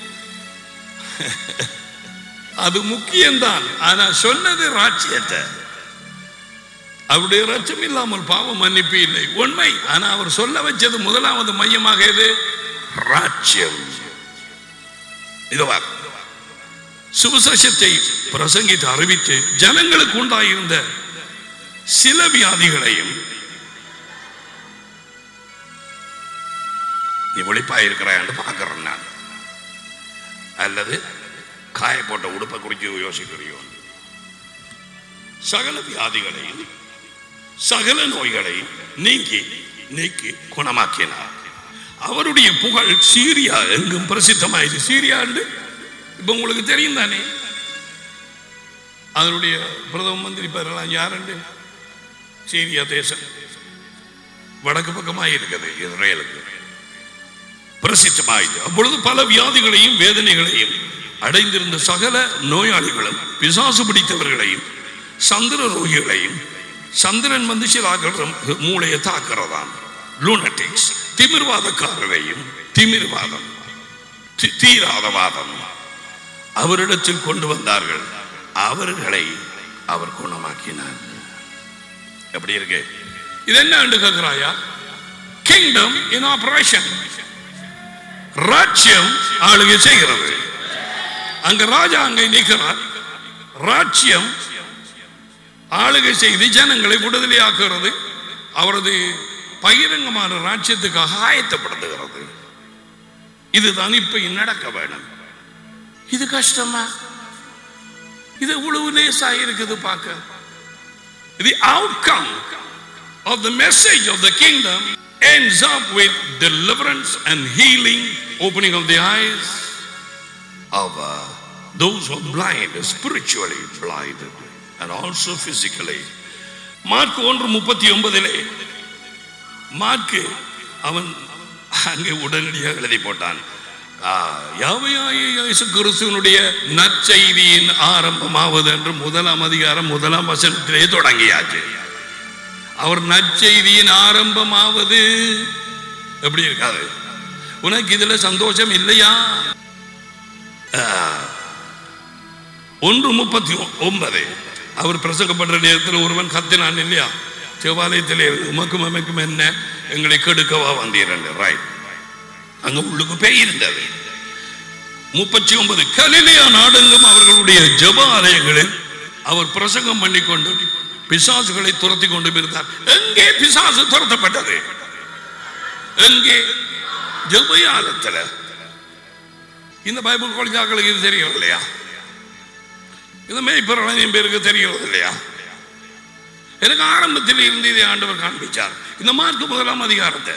S1: அது முக்கியம்தான் ஆனா சொன்னது ராட்சியத்தை அவருடைய ரச்சம் இல்லாமல் பாவம் மன்னிப்பு இல்லை உண்மை ஆனா அவர் சொல்ல வச்சது முதலாவது மையமாக எது ராஜ்யம் இதுவா சுவிசேஷத்தை பிரசங்கித்து அறிவித்து ஜனங்களுக்கு உண்டாயிருந்த சில வியாதிகளையும் நீ ஒளிப்பாயிருக்கிறான்னு பார்க்கிறேன் நான் அல்லது காய போட்ட உடுப்பை குறித்து யோசிக்கிறியோ சகல வியாதிகளையும் சகல நோய்களையும் நீக்கி நீக்கி குணமாக்கினார் அவருடைய புகழ் சீரியா எங்கும் பிரசித்தமாயிடுச்சு சீரியா இப்ப உங்களுக்கு தெரியும் தானே அதனுடைய பிரதம மந்திரி பெறலாம் யாருண்டு சீரியா தேசம் வடக்கு பக்கமாக இருக்குது இஸ்ரேலுக்கு பிரசித்தமாயிற்று அப்பொழுது பல வியாதிகளையும் வேதனைகளையும் அடைந்திருந்த சகல நோயாளிகளும் பிசாசு பிடித்தவர்களையும் சந்திர ரோகிகளையும் சந்திரன் வந்து சில மூளையை தாக்குறதாம் லூனட்டிக்ஸ் திமிர்வாதக்காரரையும் திமிர்வாதம் தி- தீராதவாதம் அவரிடத்தில் கொண்டு வந்தார்கள் அவர்களை அவர் குணமாக்கினார் எப்படி இருக்கு இது என்ன என்று கேட்கிறாயா கிங்டம் இன் ஆபரேஷன் ராஜ்யம் ஆளுகை செய்கிறது அங்க ராஜா அங்கே நிற்கிறார் ராஜ்யம் ஆளுகை செய்து ஜனங்களை விடுதலையாக்குறது அவரது பகிரங்கமான ராஜ்யத்துக்காக ஆயத்தப்படுத்துகிறது இதுதான் இப்ப நடக்க வேணும் இது கஷ்டமா இது இவ்வளவு லேசா இருக்குது பார்க்க the outcome of the message of the kingdom ends up with deliverance and healing opening of the eyes of uh, those who are blind spiritually blinded and also physically Mark ஒன்று முப்பத்தி ஒன்பதிலே மார்க்கு அவன் அங்கே உடனடியாக எழுதி போட்டான் ஆ, யாவையாய இயேசு கிறிஸ்துவனுடைய நற்செய்தியின் ஆரம்பமாவது என்று முதலாம் அதிகாரம் முதலாம் வசனத்திலே தொடங்கியாச்சு அவர் நற்செய்தியின் ஆரம்பமாவது எப்படி இருக்காது உனக்கு இதுல சந்தோஷம் இல்லையா ஆ, ஒன்று முப்பத்தி ஒன்பது அவர் பிரசங்கப்படுற நேரத்தில் ஒருவன் கத்தினான் இல்லையா தேவாலயத்திலே உமக்கும் அமைக்கும் என்ன எங்களை கெடுக்கவா வந்தீர்கள் ரைட் அங்க உள்ளுக்கு பேய் இருந்தது முப்பத்தி ஒன்பது கலிலியா நாடெங்கும் அவர்களுடைய ஜெப ஆலயங்களில் அவர் பிரசங்கம் பண்ணிக்கொண்டு பிசாசுகளை துரத்தி கொண்டு இருந்தார் எங்கே பிசாசு துரத்தப்பட்டது எங்கே ஜெபயாலத்தில் இந்த பைபிள் கொள்கையாக்களுக்கு இது தெரியும் இல்லையா இந்த மேய்ப்பர்களையும் பேருக்கு தெரிகிறது இல்லையா எனக்கு ஆரம்பத்தில் இருந்து இதை ஆண்டவர் காண்பிச்சார் இந்த மார்க்கு முதலாம் அதிகாரத்தை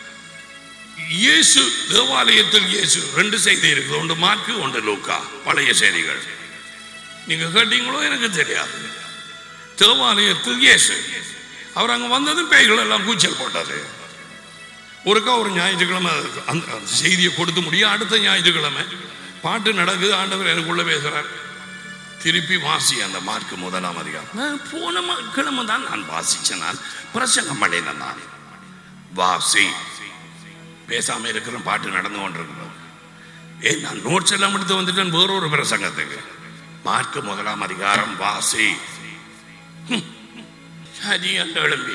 S1: இயேசு தேவாலயத்தில் இயேசு ரெண்டு செய்தி இருக்குது ஒன்று மார்க்கு ஒன்று லூக்கா பழைய செய்திகள் நீங்க கேட்டீங்களோ எனக்கு தெரியாது தேவாலயத்தில் இயேசு அவர் அங்க வந்ததும் பேய்கள் எல்லாம் கூச்சல் போட்டது ஒருக்கா ஒரு ஞாயிற்றுக்கிழமை அந்த அந்த செய்தியை கொடுத்து முடியும் அடுத்த ஞாயிற்றுக்கிழமை பாட்டு நடக்குது ஆண்டவர் எனக்குள்ள பேசுறார் திருப்பி வாசி அந்த மார்க்கு முதலாம் அதிகாரம் நான் போன ம- கிழமை தான் நான் வாசிச்சேன் நான் பிரசங்கம் பண்ணினேன் நான் வாசி பேசாம இருக்கிற பாட்டு நடந்து கொண்டிருக்கிறோம் ஏ நான் நோட்ஸ் எல்லாம் எடுத்து வந்துட்டேன் வேறொரு பிரசங்கத்துக்கு மார்க்கு முதலாம் அதிகாரம் வாசி ஹம். சரி என்று எழும்பி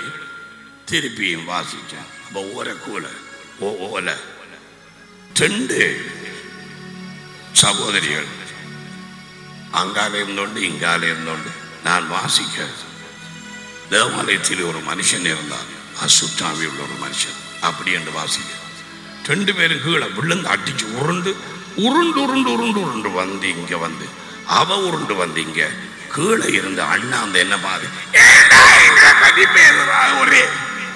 S1: திருப்பியும் வாசிச்சேன் அப்போ ஓர கூல ஓ ஓல ரெண்டு சகோதரிகள் அங்கால இருந்தோண்டு இங்கால இருந்தோண்டு நான் வாசிக்க தேவாலயத்தில் ஒரு மனுஷன் இருந்தான் அசுத்தாவி உள்ள ஒரு மனுஷன் அப்படி என்று வாசிக்க ரெண்டு பேரும் கீழே விழுந்து அடிச்சு உருண்டு உருண்டு உருண்டு உருண்டு உருண்டு வந்து இங்க வந்து அவ உருண்டு வந்து இங்க கீழே இருந்த அண்ணா அந்த என்ன பாரு ஒரே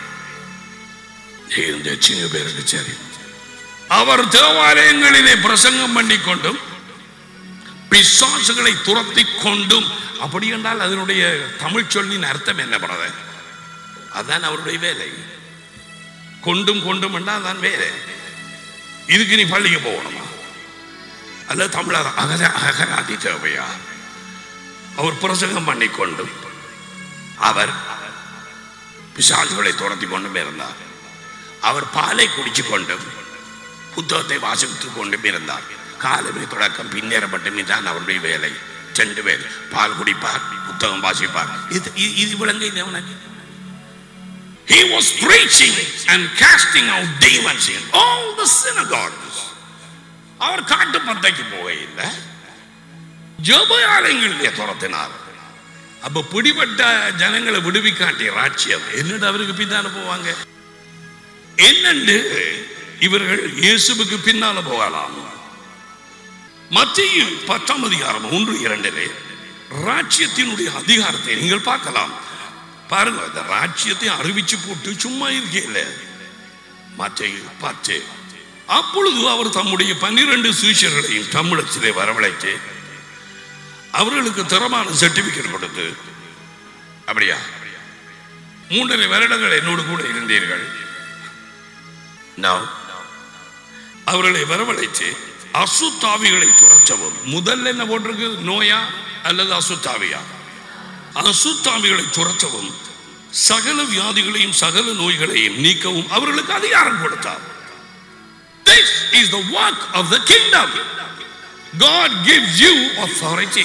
S1: இருந்த சின்ன பேருக்கு சரி அவர் தேவாலயங்களிலே பிரசங்கம் பண்ணி கொண்டும் பிசாசுகளை துரத்தி கொண்டும் அப்படி என்றால் அதனுடைய தமிழ் சொல்லின் அர்த்தம் என்ன பிரதர் அதான் அவருடைய வேலை கொண்டும் கொண்டும் என்றால் அதான் வேலை இதுக்கு நீ பள்ளிக்கு போகணுமா அல்ல தமிழர் அகர அகராதி தேவையா அவர் பிரசங்கம் பண்ணி கொண்டும் அவர் பிசாசுகளை துரத்தி கொண்டும் இருந்தார் அவர் பாலை குடிச்சு கொண்டும் புத்தகத்தை வாசித்துக் கொண்டும் இருந்தார் காலமே தொடக்கம் பின்னேறப்பட்டு தான் அவருடைய வேலை ரெண்டு பேர் பால் குடிப்பார் புத்தகம் வாசிப்பார் இது இது- இது விளங்கை உனக்கு He was preaching and casting out demons in all the synagogues. அவர் காட்டு பந்தைக்கு போகையில் ஜபயாலயங்களிலே துரத்தினார் அப்ப பிடிபட்ட ஜனங்களை விடுவிக்காட்டிய ராட்சியம் என்னட்டு அவருக்கு பின்னால போவாங்க என்னண்டு இவர்கள் இயேசுவுக்கு பின்னால போகலாம் மத்திய பத்தாம் அதிகாரம் ஒன்று இரண்டிலே ராஜ்யத்தினுடைய அதிகாரத்தை நீங்கள் பார்க்கலாம் பாருங்க இந்த ராஜ்யத்தை அறிவிச்சு போட்டு சும்மா இருக்கல மத்திய பத்து அப்பொழுது அவர் தம்முடைய பன்னிரண்டு சீஷர்களையும் தமிழத்திலே வரவழைத்து அவர்களுக்கு தரமான சர்டிபிகேட் கொடுத்து அப்படியா மூன்றரை வருடங்கள் என்னோடு கூட இருந்தீர்கள் Now, அவர்களை வரவழைத்து அசுத்தாவிகளை துரத்தவும் முதல்ல என்ன போட்டிருக்கு நோயா அல்லது அசுத்தாவியா அசுத்தாவிகளை துரத்தவும் சகல வியாதிகளையும் சகல நோய்களையும் நீக்கவும் அவர்களுக்கு அதிகாரம் கொடுத்தார் This is the work of the kingdom. God gives you authority.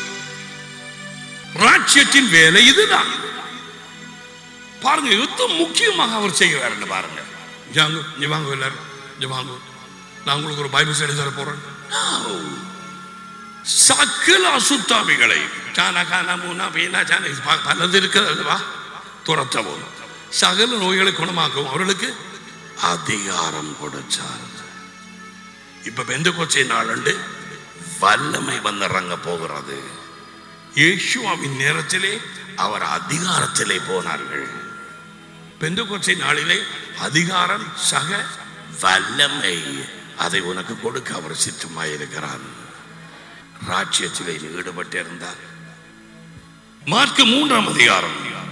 S1: ராஜ்யத்தின் வேலை இதுதான் பாருங்க எது முக்கியமாக அவர் செய்கிறாருன்னு பாருங்க ஜாங்க நீ வாங்க எல்லாரும் இங்க வாங்க நான் உங்களுக்கு ஒரு பைபிள் ஸ்டடி தர போறேன் No. சகல அசுத்தாமிகளை சானா கானா மூனா பீனா சானா இது ப- பலது இருக்கிறது அல்லவா துரத்தவும் சகல நோய்களை குணமாக்கவும் அவர்களுக்கு அதிகாரம் கொடுத்தார் இப்ப பெந்த கொச்சை நாளண்டு வல்லமை வந்திறங்க போகிறது இயேசுவாவின் நேரத்திலே அவர் அதிகாரத்திலே போனார்கள் பெந்தகோச்சை நாளிலே அதிகாரம் சக வல்லமை அதை உனக்கு கொடுக்க அவர் சித்தமாயிருக்கிறார் ராஜ்யத்திலே நீ ஈடுபட்டிருந்தார் மார்க்கு மூன்றாம் அதிகாரம்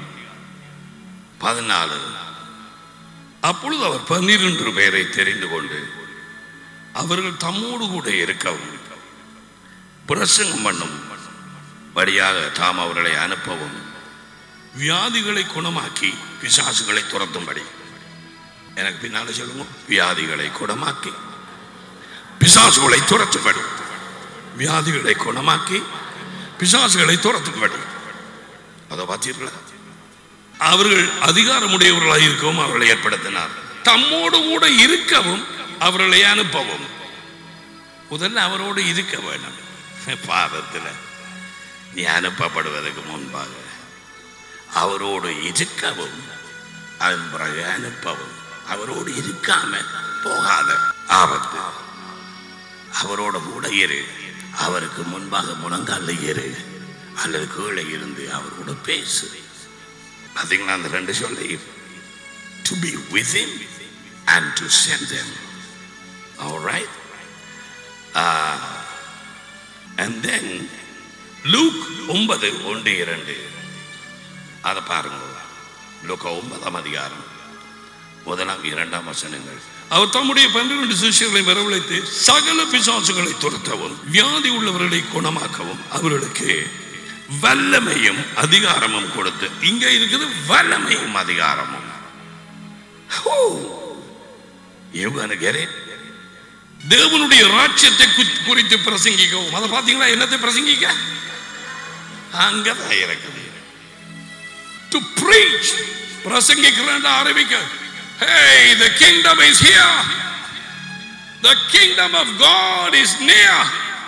S1: பதினாலு அப்பொழுது அவர் பன்னிரண்டு பேரை தெரிந்து கொண்டு அவர்கள் தம்மோடு கூட இருக்கவும் பிரசங்கம் பண்ணும் வழியாக தாம் அவர்களை அனுப்பவும் வியாதிகளை குணமாக்கி பிசாசுகளை துரத்தும்படி எனக்கு பின்னால சொல்லுங்க வியாதிகளை குணமாக்கி பிசாசுகளை துரத்தும்படி வியாதிகளை குணமாக்கி பிசாசுகளை துரத்தும்படி அதை பார்த்தீர்களா அவர்கள் அதிகாரமுடையவர்களாக இருக்கவும் அவர்களை ஏற்படுத்தினார் தம்மோடு கூட இருக்கவும் அவர்களை அனுப்பவும் முதல்ல அவரோடு இருக்க வேணும் பாதத்தில் நீ அனுப்பப்படுவதற்கு முன்பாக அவரோடு இருக்கவும் அதன் பிறகு அனுப்பவும் அவரோடு இருக்காம போகாத ஆபத்து அவரோட கூட இரு அவருக்கு முன்பாக முழங்கால இரு அல்லது கீழே இருந்து அவரோட பேசு பார்த்தீங்களா அந்த ரெண்டு சொல்லி to be with him and to send them all right uh, and then Luke ஒன்பது ஒன்று இரண்டு அதை பாருங்க லூக்கா ஒன்பதாம் அதிகாரம் முதலாம் இரண்டாம் வசனங்கள் அவர் தம்முடைய பன்னிரண்டு சிஷியர்களை வரவழைத்து சகல பிசாசுகளை துரத்தவும் வியாதி உள்ளவர்களை குணமாக்கவும் அவர்களுக்கு வல்லமையும் அதிகாரமும் கொடுத்து இங்க இருக்குது வல்லமையும் அதிகாரமும் Oh, you gonna get it? தேவனுடைய ராஜ்யத்தை கு- குறித்து பிரசங்கிக்கவும் அதை பார்த்தீங்களா என்னத்தை பிரசங்கிக்க அங்கதான் இருக்குது டு preach பிரசங்கிக்கிறேன் ஆரம்பிக்க hey the kingdom is here the kingdom of god is near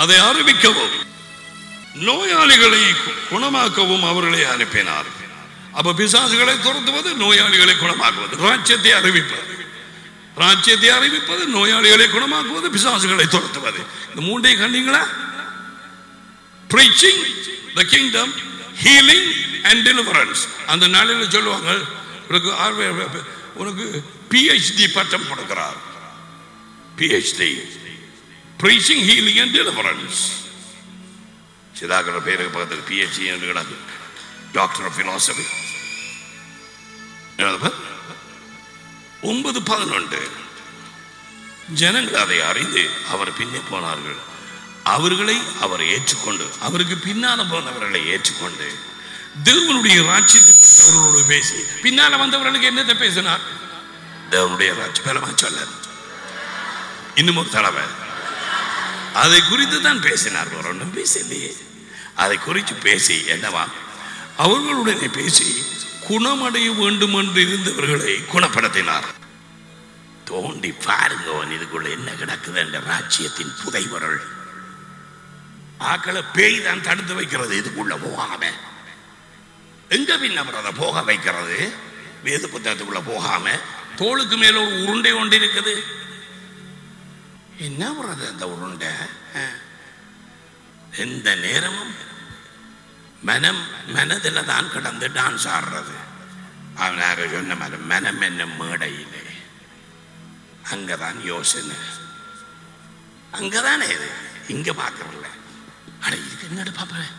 S1: அதை அறிவிக்கவும் நோயாளிகளை குணமாக்கவும் அவர்களை அனுப்பினார் அப்ப பிசாசுகளை துரத்துவது நோயாளிகளை குணமாக்குவது ராஜ்யத்தை அறிவிப்பது ராஜ்யத்தை அறிவிப்பது நோயாளிகளை குணமாக்குவது பிசாசுகளை துரத்துவது இந்த மூன்றை கண்டீங்களா preaching the kingdom healing and deliverance அந்த நாளில் சொல்லுவாங்க உனக்கு ஆர்வ- உனக்கு பிஹெச்டி பட்டம் கொடுக்கிறார் PhD preaching healing and deliverance சிதாக்கிற பேருக்கு பக்கத்தில் பிஹெச்டி என்று கிடக்கு டாக்டர் ஆஃப் பிலாசபி ஒன்பது பதினொன்று ஜனங்கள் அதை அறிந்து அவர் பின்னே போனார்கள் அவர்களை அவர் ஏற்றுக்கொண்டு அவருக்கு பின்னால போனவர்களை ஏற்றுக்கொண்டு தேவனுடைய ராஜ்யத்தை குறித்து அவர்களோடு பேசி பின்னால வந்தவர்களுக்கு என்னத்தை பேசினார் தேவனுடைய ராஜ்யம் பலமா சொல்ல இன்னும் ஒரு தடவை அதை குறித்து தான் பேசினார் ஒரு ஒன்றும் பேசலையே அதை குறித்து பேசி என்னவா அவர்களுடனே பேசி குணமடைய வேண்டும் என்று இருந்தவர்களை குணப்படுத்தினார் தோண்டி பாருங்க அவன் இதுக்குள்ள என்ன கிடக்குது என்ற ராஜ்யத்தின் புதைவரல் ஆக்களை பேய் தான் தடுத்து வைக்கிறது இதுக்குள்ள போகாம எங்க பின்ன பிரத போக வைக்கிறது வேத புத்தகத்துக்குள்ள போகாம தோளுக்கு மேல ஒரு உருண்டை ஒன்று இருக்குது என்ன பிரத அந்த உருண்டை ஆ? எந்த நேரமும் மனம் மனதில் தான் கிடந்து டான்ஸ் ஆடுறது அவனாக சொன்ன மாதிரி மனம் என்ன மேடையிலே அங்கதான் யோசனை அங்கதானே இது இங்க பார்க்கறல அட இதுக்கு என்னடு பாப்பேன்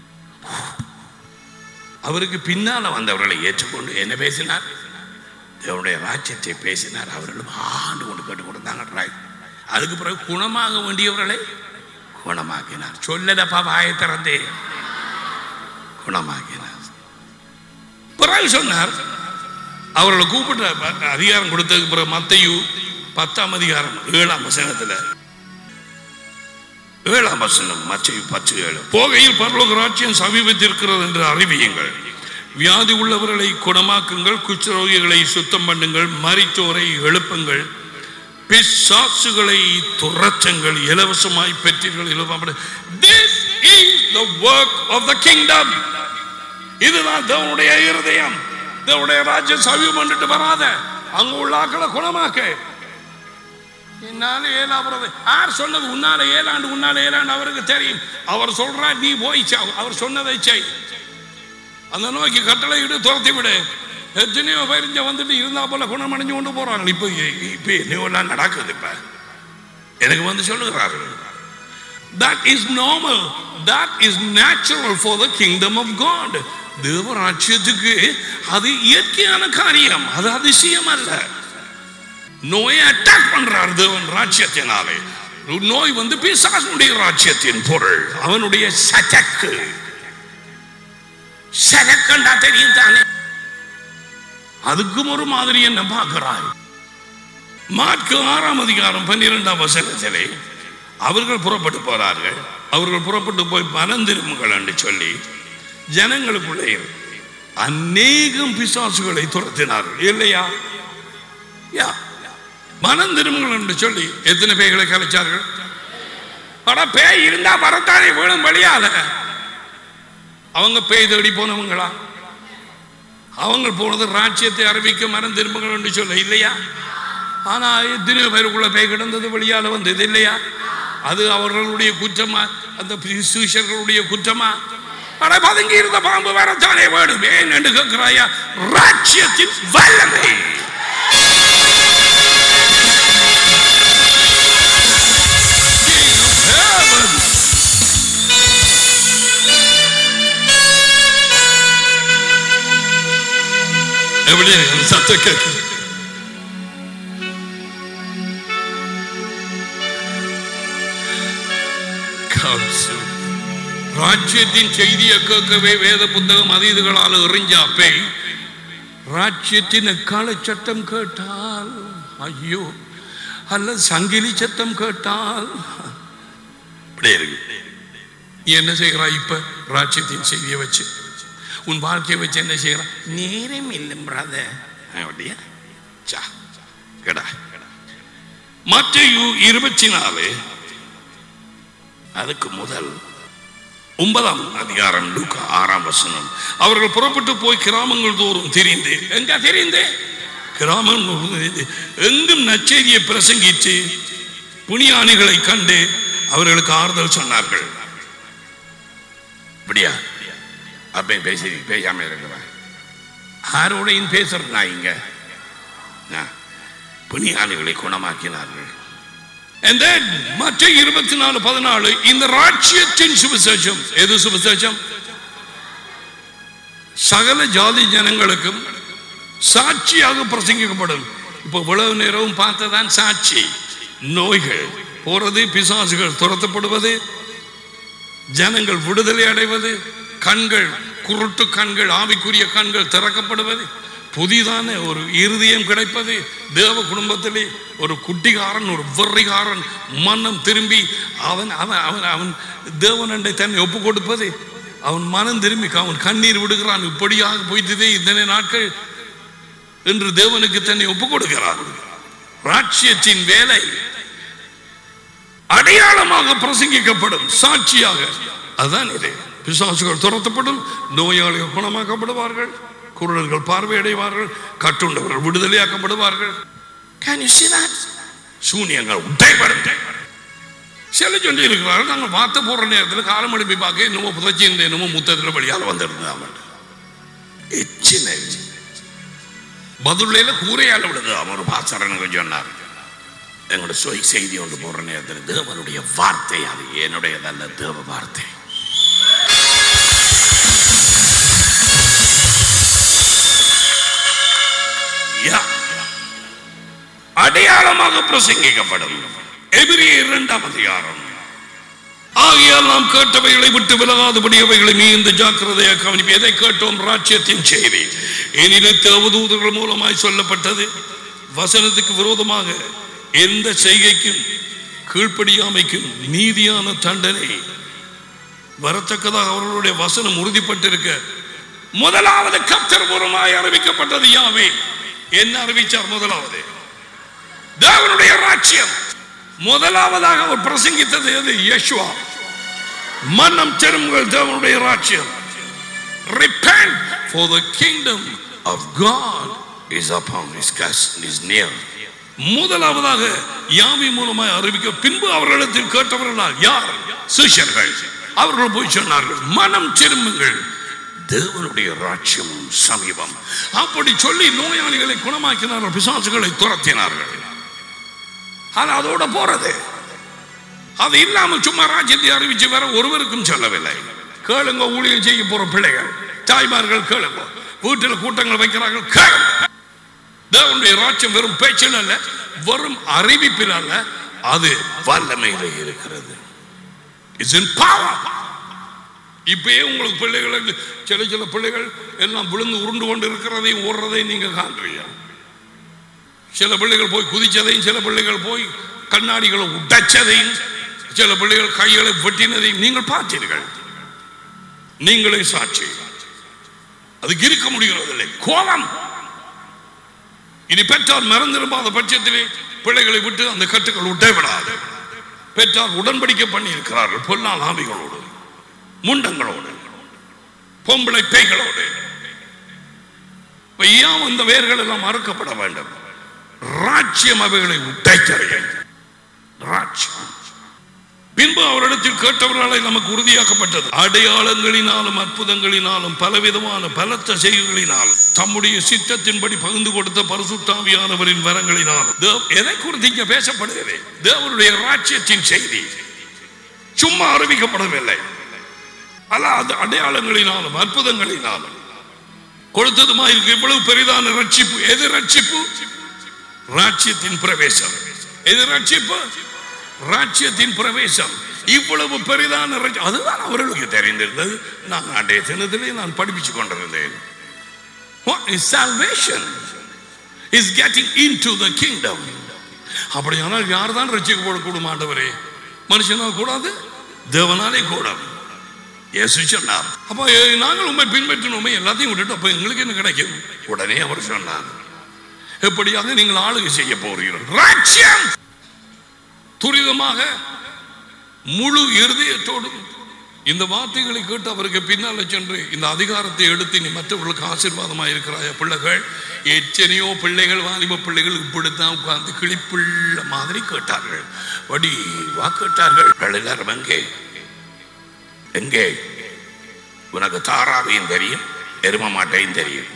S1: அவருக்கு பின்னால வந்தவர்களை ஏற்றுக்கொண்டு என்ன பேசினார் தேவனுடைய ராஜ்யத்தை பேசினார் அவர்களும் ஆண்டு கொண்டு கேட்டு கொடுத்தாங்க right. அதுக்கு பிறகு குணமாக வேண்டியவர்களை குணமாக்கினார் சொல்லலப்பா வாயை திறந்தே குணமாக்கினார் பிறகு சொன்னார் அவர்களை கூப்பிட்ட ப- அதிகாரம் கொடுத்ததுக்கு பிறகு மத்தையு பத்தாம் அதிகாரம் ஏழாம் வசனத்துல ஏழாம் வசனம் மச்சை பத்து ஏழு போகையில் பரலோக ராஜ்யம் சமீபத்திருக்கிறது என்று அறிவியுங்கள் வியாதி உள்ளவர்களை குணமாக்குங்கள் குஷ்டரோகிகளை சுத்தம் பண்ணுங்கள் மரித்தோரை எழுப்புங்கள் பிசாசுகளை துரத்துங்கள் இலவசமாய் பெற்றீர்கள் இலவசம் this is the work of the kingdom இதுதான் தேவனுடைய இருதயம் தேவனுடைய ராஜ்யம் சமீபம் பண்ணிட்டு வராத அங்க உள்ள ஆக்களை குணமாக்க என்னால ஏழாவது யார் சொன்னது உன்னால ஏழாண்டு உன்னால ஏழாண்டு அவருக்கு தெரியும் அவர் சொல்றார் நீ போய் செய். அவர் சொன்னதை செய் அந்த நோய்க்கு கட்டளை இடு துரத்தி விடு எத்தனையோ பேர் இங்க வந்துட்டு இருந்தா போல குணமடைஞ்சு கொண்டு போறாங்க இப்ப இப்ப என்னவெல்லாம் நடக்குது இப்ப எனக்கு வந்து சொல்லுகிறார்கள் that is normal that is natural for the kingdom of god தேவராட்சியத்துக்கு அது இயற்கையான காரியம் அது அதிசயம் அல்ல நோயை அட்டாக் பண்றார் தேவன் ராஜ்யத்தினாலே நோய் வந்து பிசாசனுடைய ராஜ்யத்தின் பொருள் அவனுடைய சச்சக்கு சரக்கண்டா தெரியும் தானே அதுக்கும் ஒரு மாதிரி என்ன பார்க்கிறாய் மார்க்கு ஆறாம் அதிகாரம் பன்னிரெண்டாம் வசனத்திலே அவர்கள் புறப்பட்டு போறார்கள் அவர்கள் புறப்பட்டு போய் மனம் திரும்புங்கள் என்று சொல்லி ஜனங்களுக்குள்ளே அநேகம் பிசாசுகளை துரத்தினார்கள் இல்லையா யா மனம் திரும்புங்கள் என்று சொல்லி எத்தனை பேய்களை கலைச்சார்கள் அட பேய் இருந்தா வரத்தானே வேணும் வழியால அவங்க பேய் தேடி போனவங்களா அவங்க போனது ராஜ்யத்தை அறிவிக்க மனம் திரும்புங்கள் என்று சொல்ல இல்லையா ஆனா எத்தனையோ பேருக்குள்ள பேய் கிடந்தது வழியால வந்தது இல்லையா அது அவர்களுடைய குற்றமா அந்த சுவிசர்களுடைய குற்றமா அட பதுங்கி இருந்த பாம்பு வரத்தானே வேணும் ஏன் என்று கேட்கிறாயா ராஜ்யத்தின் வல்லமை எப்படி இருக்கு? சத்தம் கேட்கு Counsel. ராஜ்யத்தின் செய்தியை கேட்கவே வேத புத்தகம் அதீதுகளால் எறிஞ்ச அப்பே ராஜ்யத்தின் எக்கால சத்தம் கேட்டால் ஐயோ அல்ல சங்கிலி சத்தம் கேட்டால் இப்படியே இருக்கு நீ என்ன செய்கிறாய் இப்ப ராஜ்யத்தின் செய்தியை வச்சு உன் வாழ்க்கையை வச்சு என்ன செய்கிறாய் நேரம் இல்லை பிரதர் அப்படியா சா கடா மற்ற இருபத்தி நாலு அதுக்கு முதல் ஒன்பதாம் அதிகாரம் லூக்கா ஆறாம் வசனம் அவர்கள் புறப்பட்டு போய் கிராமங்கள் தோறும் தெரிந்து எங்க தெரிந்து கிராமங்கள் தோறும் திரிந்து, எங்கும் நச்செய்தியை பிரசங்கித்து புனியானிகளை கண்டு அவர்களுக்கு ஆறுதல் சொன்னார்கள் இப்படியா அப்ப பேசி பேசாம இருக்கிறேன் யாரோடையும் பேசுறது நான் இங்க நான் புனியானிகளை குணமாக்கினார்கள் And then, மற்ற இருபத்தி நாலு பதினாலு இந்த ராட்சியத்தின் சுவிசேஷம் எது சுவிசேஷம் சகல ஜாதி ஜனங்களுக்கும் சாட்சியாக பிரசங்கிக்கப்படும் இப்போ இவ்வளவு நேரமும் பார்த்ததான் சாட்சி நோய்கள் போறது பிசாசுகள் துரத்தப்படுவது ஜனங்கள் விடுதலை அடைவது கண்கள் குருட்டு கண்கள் ஆவிக்குரிய கண்கள் திறக்கப்படுவது புதிதான ஒரு இருதயம் கிடைப்பது தேவ குடும்பத்திலே ஒரு குட்டிகாரன் ஒரு வெறிகாரன் மனம் திரும்பி அவன் அவன் அவன் அவன் தேவனண்டை தன்னை ஒப்பு கொடுப்பது அவன் மனம் திரும்பி அவன் கண்ணீர் விடுகிறான் இப்படியாக போய்த்ததே இத்தனை நாட்கள் என்று தேவனுக்கு தன்னை ஒப்பு கொடுக்கிறான் ராட்சியத்தின் வேலை அடையாளமாக பிரசங்கிக்கப்படும் சாட்சியாக அதுதான் இது பிசாசுகள் துரத்தப்படும் நோயாளிகள் குணமாக்கப்படுவார்கள் குருடர்கள் பார்வையடைவார்கள் கட்டுண்டவர்கள் விடுதலையாக்கப்படுவார்கள் Can you see that? சூனியங்கள் உடைபடும் சில சொல்லி இருக்கிறார்கள் நாங்கள் வார்த்தை போடுற நேரத்தில் காலம் எழுப்பி பார்க்க என்னமோ புதைச்சி இந்த என்னமோ முத்தத்தில் வழியால் வந்திருந்தாமல் எச்சினை பதிலையில் கூரையால் விடுது அவர் பாசரனுக்கு சொன்னார் எங்களோட சொய் செய்தி ஒன்று போடுற நேரத்தில் தேவனுடைய வார்த்தை அது என்னுடையதல்ல தேவ வார்த்தை யா. அடையாளமாக பிரசங்கிக்கப்படும் எபிரிய இரண்டாம் அதிகாரம் ஆகையால் நாம் கேட்டவைகளை விட்டு விலகாதபடி அவைகளை மீந்து ஜாக்கிரதையாக கவனிப்பு எதை கேட்டோம் ராஜ்யத்தின் செய்தி எனினும் தேவதூதர்கள் மூலமாய் சொல்லப்பட்டது வசனத்துக்கு விரோதமாக எந்த செய்கைக்கும் கீழ்ப்படியாமைக்கும் நீதியான தண்டனை வரத்தக்கதாக அவர்களுடைய வசனம் உறுதிப்பட்டிருக்க முதலாவது கத்தர் மூலமாய் அறிவிக்கப்பட்டது யாவே என்ன அறிவிச்சார் முதலாவது தேவனுடைய ராஜ்யம் முதலாவதாக அவர் பிரசங்கித்தது எது யேசுவா மன்னம் திரும்புங்கள் தேவனுடைய ராஜ்யம் repent for the kingdom of God is upon his cast is near முதலாவதாக யாவி மூலமாய் அறிவிக்க பின்பு அவர்களிடத்தில் கேட்டவர்களால் யார் சிஷ்யர்கள் அவர்கள் போய் சொன்னார்கள் மனம் திரும்புங்கள் தேவனுடைய ராஜ்யம் சமீபம் அப்படி சொல்லி நோயாளிகளை குணமாக்கினார்கள் பிசாசுகளை துரத்தினார்கள் அது அதோட போறது அது இல்லாமல் சும்மா ராஜ்யத்தை அறிவிச்சு வர ஒருவருக்கும் சொல்லவில்லை கேளுங்க ஊழியம் செய்ய போற பிள்ளைகள் தாய்மார்கள் கேளுங்க வீட்டில் கூட்டங்கள் வைக்கிறார்கள் கேளுங்க தேவனுடைய ராஜ்யம் வெறும் பேச்சில் அல்ல வெறும் அறிவிப்பில் அல்ல அது வல்லமையில இருக்கிறது இட்ஸ் இன் பவர் இப்பயே உங்களுக்கு பிள்ளைகளுக்கு சில சில பிள்ளைகள் எல்லாம் விழுந்து உருண்டு கொண்டு இருக்கிறதையும் ஓடுறதையும் நீங்க காண்றீங்க சில பிள்ளைகள் போய் குதிச்சதையும் சில பிள்ளைகள் போய் கண்ணாடிகளை உடைச்சதையும் சில பிள்ளைகள் கைகளை வெட்டினதையும் நீங்கள் பார்த்தீர்கள் நீங்களே சாட்சி அதுக்கு இருக்க முடிகிறதில்லை கோபம் இனி பெற்றார் மறந்திருப்பாத பட்சத்திலே பிள்ளைகளை விட்டு அந்த கட்டுகள் விட்டே விடாது பெற்றார் உடன்படிக்கை பண்ணி இருக்கிறார்கள் பொன்னால் ஆவிகளோடு முண்டங்களோடு பொம்பளை பேய்களோடு இப்ப ஏன் அந்த வேர்கள் எல்லாம் மறுக்கப்பட வேண்டும் ராஜ்யம் அவைகளை உடைத்தறிகள் ராஜ்யம் பின்பு அவரிடத்தில் கேட்டவர்களாலே நமக்கு உறுதியாக்கப்பட்டது அடையாளங்களினாலும் அற்புதங்களினாலும் பலவிதமான பலத்த செய்திகளினாலும் தம்முடைய சித்தத்தின்படி பகிர்ந்து கொடுத்த பரிசுத்தாவியானவரின் வரங்களினாலும் தேவ- எதை குறித்து இங்க பேசப்படுகிறது தேவனுடைய ராஜ்யத்தின் செய்தி சும்மா அறிவிக்கப்படவில்லை அல்ல அது அடையாளங்களினாலும் அற்புதங்களினாலும் கொடுத்ததுமா இருக்கு இவ்வளவு பெரிதான ரட்சிப்பு எது ரட்சிப்பு ராஜ்யத்தின் பிரவேசம் எது ரட்சிப்பு ராஜ்யத்தின் பிரவேசம் இவ்வளவு பெரிதான ரட்சி- அதுதான் அவர்களுக்கு தெரிந்திருந்தது நான் அன்றைய தினத்திலே நான் படிப்பிச்சு கொண்டிருந்தேன் What is salvation? Is getting into the kingdom. அப்படியானால் யார் தான் ரட்சிக்கப்படக்கூடும் ஆண்டவரே மனுஷனால் கூடாது தேவனாலே கூடாது இயேசு சொன்னார் அப்போ ஏ- நாங்கள் உண்மை பின்பற்றினோமே எல்லாத்தையும் விட்டுட்டு அப்போ எங்களுக்கு என்ன கிடைக்கும் உடனே அவர் சொன்னார் எப்படியாக நீங்கள் ஆளுகை செய்ய போகிறீர்கள் ராஜ்யம் துரிதமாக முழு இருதயத்தோடும் இந்த வார்த்தைகளை கேட்டு அவருக்கு பின்னால சென்று இந்த அதிகாரத்தை எடுத்து நீ மற்றவர்களுக்கு ஆசீர்வாதமாக இருக்கிறாய பிள்ளைகள் எத்தனையோ பிள்ளைகள் வாலிப பிள்ளைகள் இப்படித்தான் உட்கார்ந்து கிளிப்புள்ள மாதிரி கேட்டார்கள் வடிவா கேட்டார்கள் எல்லாரும் எங்கே எங்கே உனக்கு தாராவையும் தெரியும் எரும மாட்டையும் தெரியும்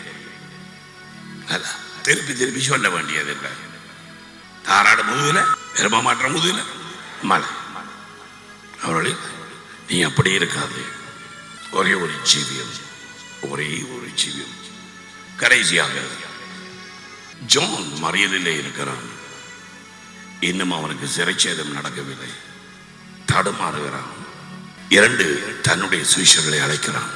S1: அதான் திருப்பி திருப்பி சொல்ல வேண்டியதில்லை தாராட முதுகுல எரும மாற்ற முதுகுல மலை அவர்களே நீ அப்படி இருக்காது ஒரே ஒரு ஜீவியம் ஒரே ஒரு ஜீவியம் கடைசியாக ஜான் மறியலிலே இருக்கிறான் இன்னும் அவனுக்கு சிறைச்சேதம் நடக்கவில்லை தடுமாறுகிறான் இரண்டு தன்னுடைய சுவிஷர்களை அழைக்கிறான்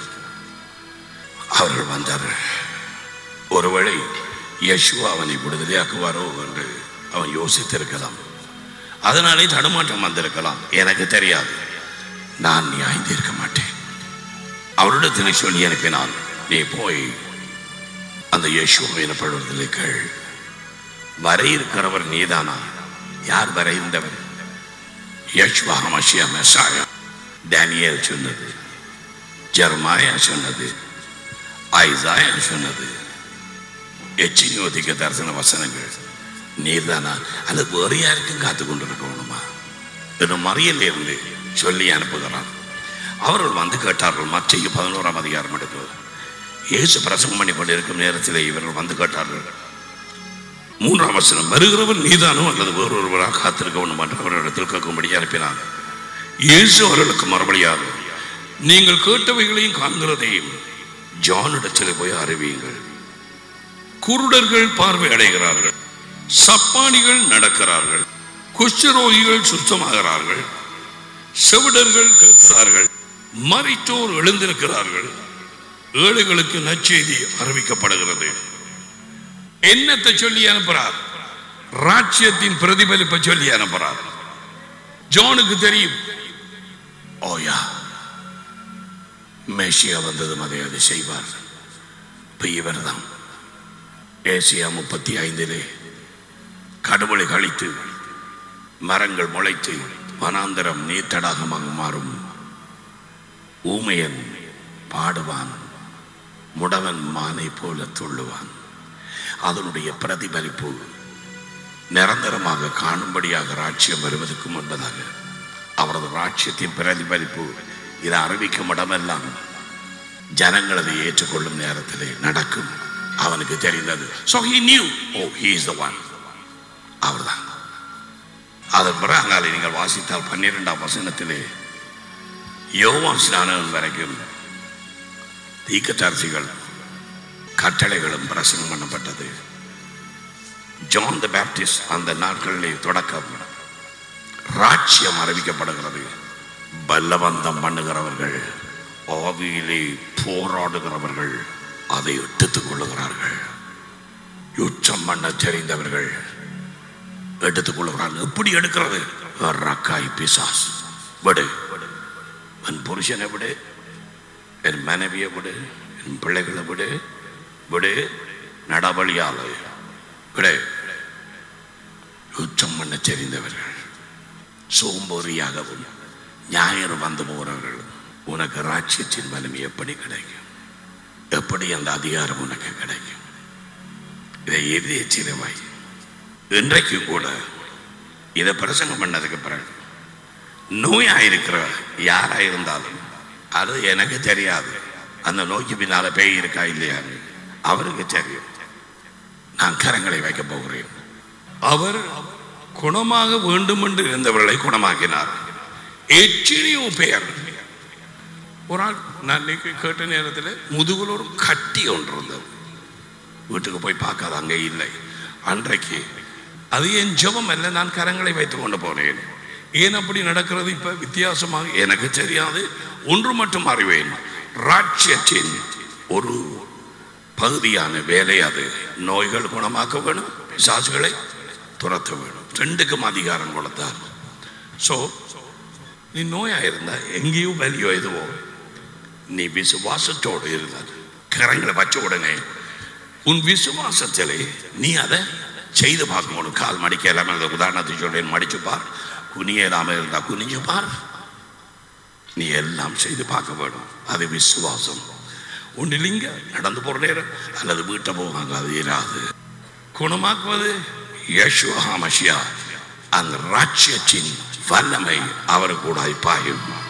S1: அவர்கள் வந்தார்கள் ஒருவேளை யேசுவா அவனை விடுதலையாக்குவாரோ என்று அவன் யோசித்திருக்கலாம் அதனாலே தடுமாற்றம் வந்திருக்கலாம் எனக்கு தெரியாது நான் நியாய்ந்திருக்க மாட்டேன் அவரிடத்தில் சொல்லி அனுப்பினான் நீ போய் அந்த யேசுவா எனப்படுவதில்லை கேள் வர இருக்கிறவர் நீதானா யார் வர இருந்தவர் யேசுவா மஷியா மெசாயா டேனியல் சொன்னது ஜெர்மாயா சொன்னது ஐசாயா சொன்னது எச்சினியோ திக்க தரிசன வசனங்கள் நீர்தானா அது வேறு யாருக்கும் காத்து கொண்டிருக்கணுமா இன்னும் மறியல் இருந்து சொல்லி அனுப்புகிறான் அவர்கள் வந்து கேட்டார்கள் மற்ற பதினோராம் அதிகாரம் எடுத்து இயேசு பிரசங்கம் பண்ணி கொண்டிருக்கும் நேரத்தில் இவர்கள் வந்து கேட்டார்கள் மூன்றாம் வசனம் வருகிறவர் நீதானோ அல்லது வேறொருவராக காத்திருக்க வேண்டும் என்று அவர்களிடத்தில் கேட்கும்படி அனுப்பினார் இயேசு அவர்களுக்கு மறுபடியாக நீங்கள் கேட்டவைகளையும் காண்கிறதையும் ஜானிடத்தில் போய் அறிவியுங்கள் குருடர்கள் பார்வை அடைகிறார்கள் சப்பானிகள் நடக்கிறார்கள் குஷ்டரோகிகள் சுத்தமாகிறார்கள் செவிடர்கள் கேட்கிறார்கள் மறித்தோர் எழுந்திருக்கிறார்கள் ஏழைகளுக்கு நற்செய்தி அறிவிக்கப்படுகிறது என்னத்தை சொல்லி அனுப்புறார் ராட்சியத்தின் பிரதிபலிப்பை சொல்லி அனுப்புறார் ஜோனுக்கு தெரியும் ஓயா மேஷியா வந்ததும் அதை அதை செய்வார் இப்ப இவர்தான் ஏசியா முப்பத்தி ஐந்திலே கடவுளை கழித்து மரங்கள் முளைத்து வனாந்தரம் நீர் தடாகமாக மாறும் ஊமையன் பாடுவான் முடவன் மானை போல துள்ளுவான் அதனுடைய பிரதிபலிப்பு நிரந்தரமாக காணும்படியாக ராட்சியம் வருவதற்கு முன்பதாக அவரது ராட்சியத்தின் பிரதிபலிப்பு இதை அறிவிக்கும் இடமெல்லாம் ஜனங்கள் அதை ஏற்றுக்கொள்ளும் நேரத்திலே நடக்கும் அவனுக்கு தெரிந்தது so he knew oh he is the one அவர்தான் அதன் பிறகு நீங்கள் வாசித்தால் பன்னிரெண்டாம் வசனத்திலே யோவான் ஸ்நானம் வரைக்கும் தீக்கத்தரசிகள் கட்டளைகளும் பிரசனம் பண்ணப்பட்டது ஜான் த பேப்டிஸ்ட் அந்த நாட்களிலே தொடக்கம் ராட்சியம் அறிவிக்கப்படுகிறது பல்லவந்தம் பண்ணுகிறவர்கள் ஆவியிலே போராடுகிறவர்கள் அதை எடுத்துக் கொள்ளுகிறார்கள் யுத்தம் பண்ண தெரிந்தவர்கள் எடுத்துக் கொள்ளுகிறார்கள் எப்படி எடுக்கிறது ரக்காய் பிசாஸ் விடு என் புருஷனை விடு என் மனைவியை விடு என் பிள்ளைகளை விடு விடு நடவழியால் விடு யுத்தம் பண்ண தெரிந்தவர்கள் சோம்பேறியாகவும் ஞாயிறு வந்து போகிறவர்கள் உனக்கு ராட்சியத்தின் வலிமை எப்படி கிடைக்கும் எப்படி அந்த அதிகாரம் உனக்கு கிடைக்கும் இதை எழுதிய சிறுவாய் இன்றைக்கு கூட இதை பிரசங்கம் பண்ணதுக்கு பிறகு நோயாயிருக்கிற யாரா இருந்தாலும் அது எனக்கு தெரியாது அந்த நோய்க்கு பின்னால பேய் இருக்கா இல்லையான்னு அவருக்கு தெரியும் நான் கரங்களை வைக்க போகிறேன் அவர் குணமாக வேண்டும் என்று இருந்தவர்களை குணமாக்கினார் எத்தனையோ பேர் ஒரு ஆள் நான் இன்னைக்கு கேட்ட நேரத்தில் முதுகுல ஒரு கட்டி ஒன்று இருந்தது வீட்டுக்கு போய் பார்க்காத அங்கே இல்லை அன்றைக்கு அது என் ஜெபம் அல்ல நான் கரங்களை வைத்துக் கொண்டு போனேன் ஏன் அப்படி நடக்கிறது இப்ப வித்தியாசமாக எனக்கு தெரியாது ஒன்று மட்டும் அறிவேன் ராட்சியத்தின் ஒரு பகுதியான வேலை அது நோய்கள் குணமாக்க வேணும் பிசாசுகளை துரத்த வேணும் ரெண்டுக்கும் அதிகாரம் கொடுத்தார் ஸோ நீ நோயா இருந்தா எங்கேயோ வலியோ எதுவோ நீ விசுவாசத்தோடு இருந்தார் கரங்களை வச்ச உடனே உன் விசுவாசத்திலே நீ அதை செய்து பார்க்கணும் கால் மடிக்க இல்லாமல் அந்த உதாரணத்தை சொல்றேன் மடிச்சு பார் குனிய இல்லாமல் இருந்தா குனிஞ்சு பார் நீ எல்லாம் செய்து பார்க்க வேணும் அது விசுவாசம் ஒன்றிலிங்க நடந்து போற நேரம் அல்லது வீட்டை போவாங்க அது இராது குணமாக்குவது யேசுவா மஷியா அந்த ராட்சியத்தின் வல்லமை அவர் கூட பாயும்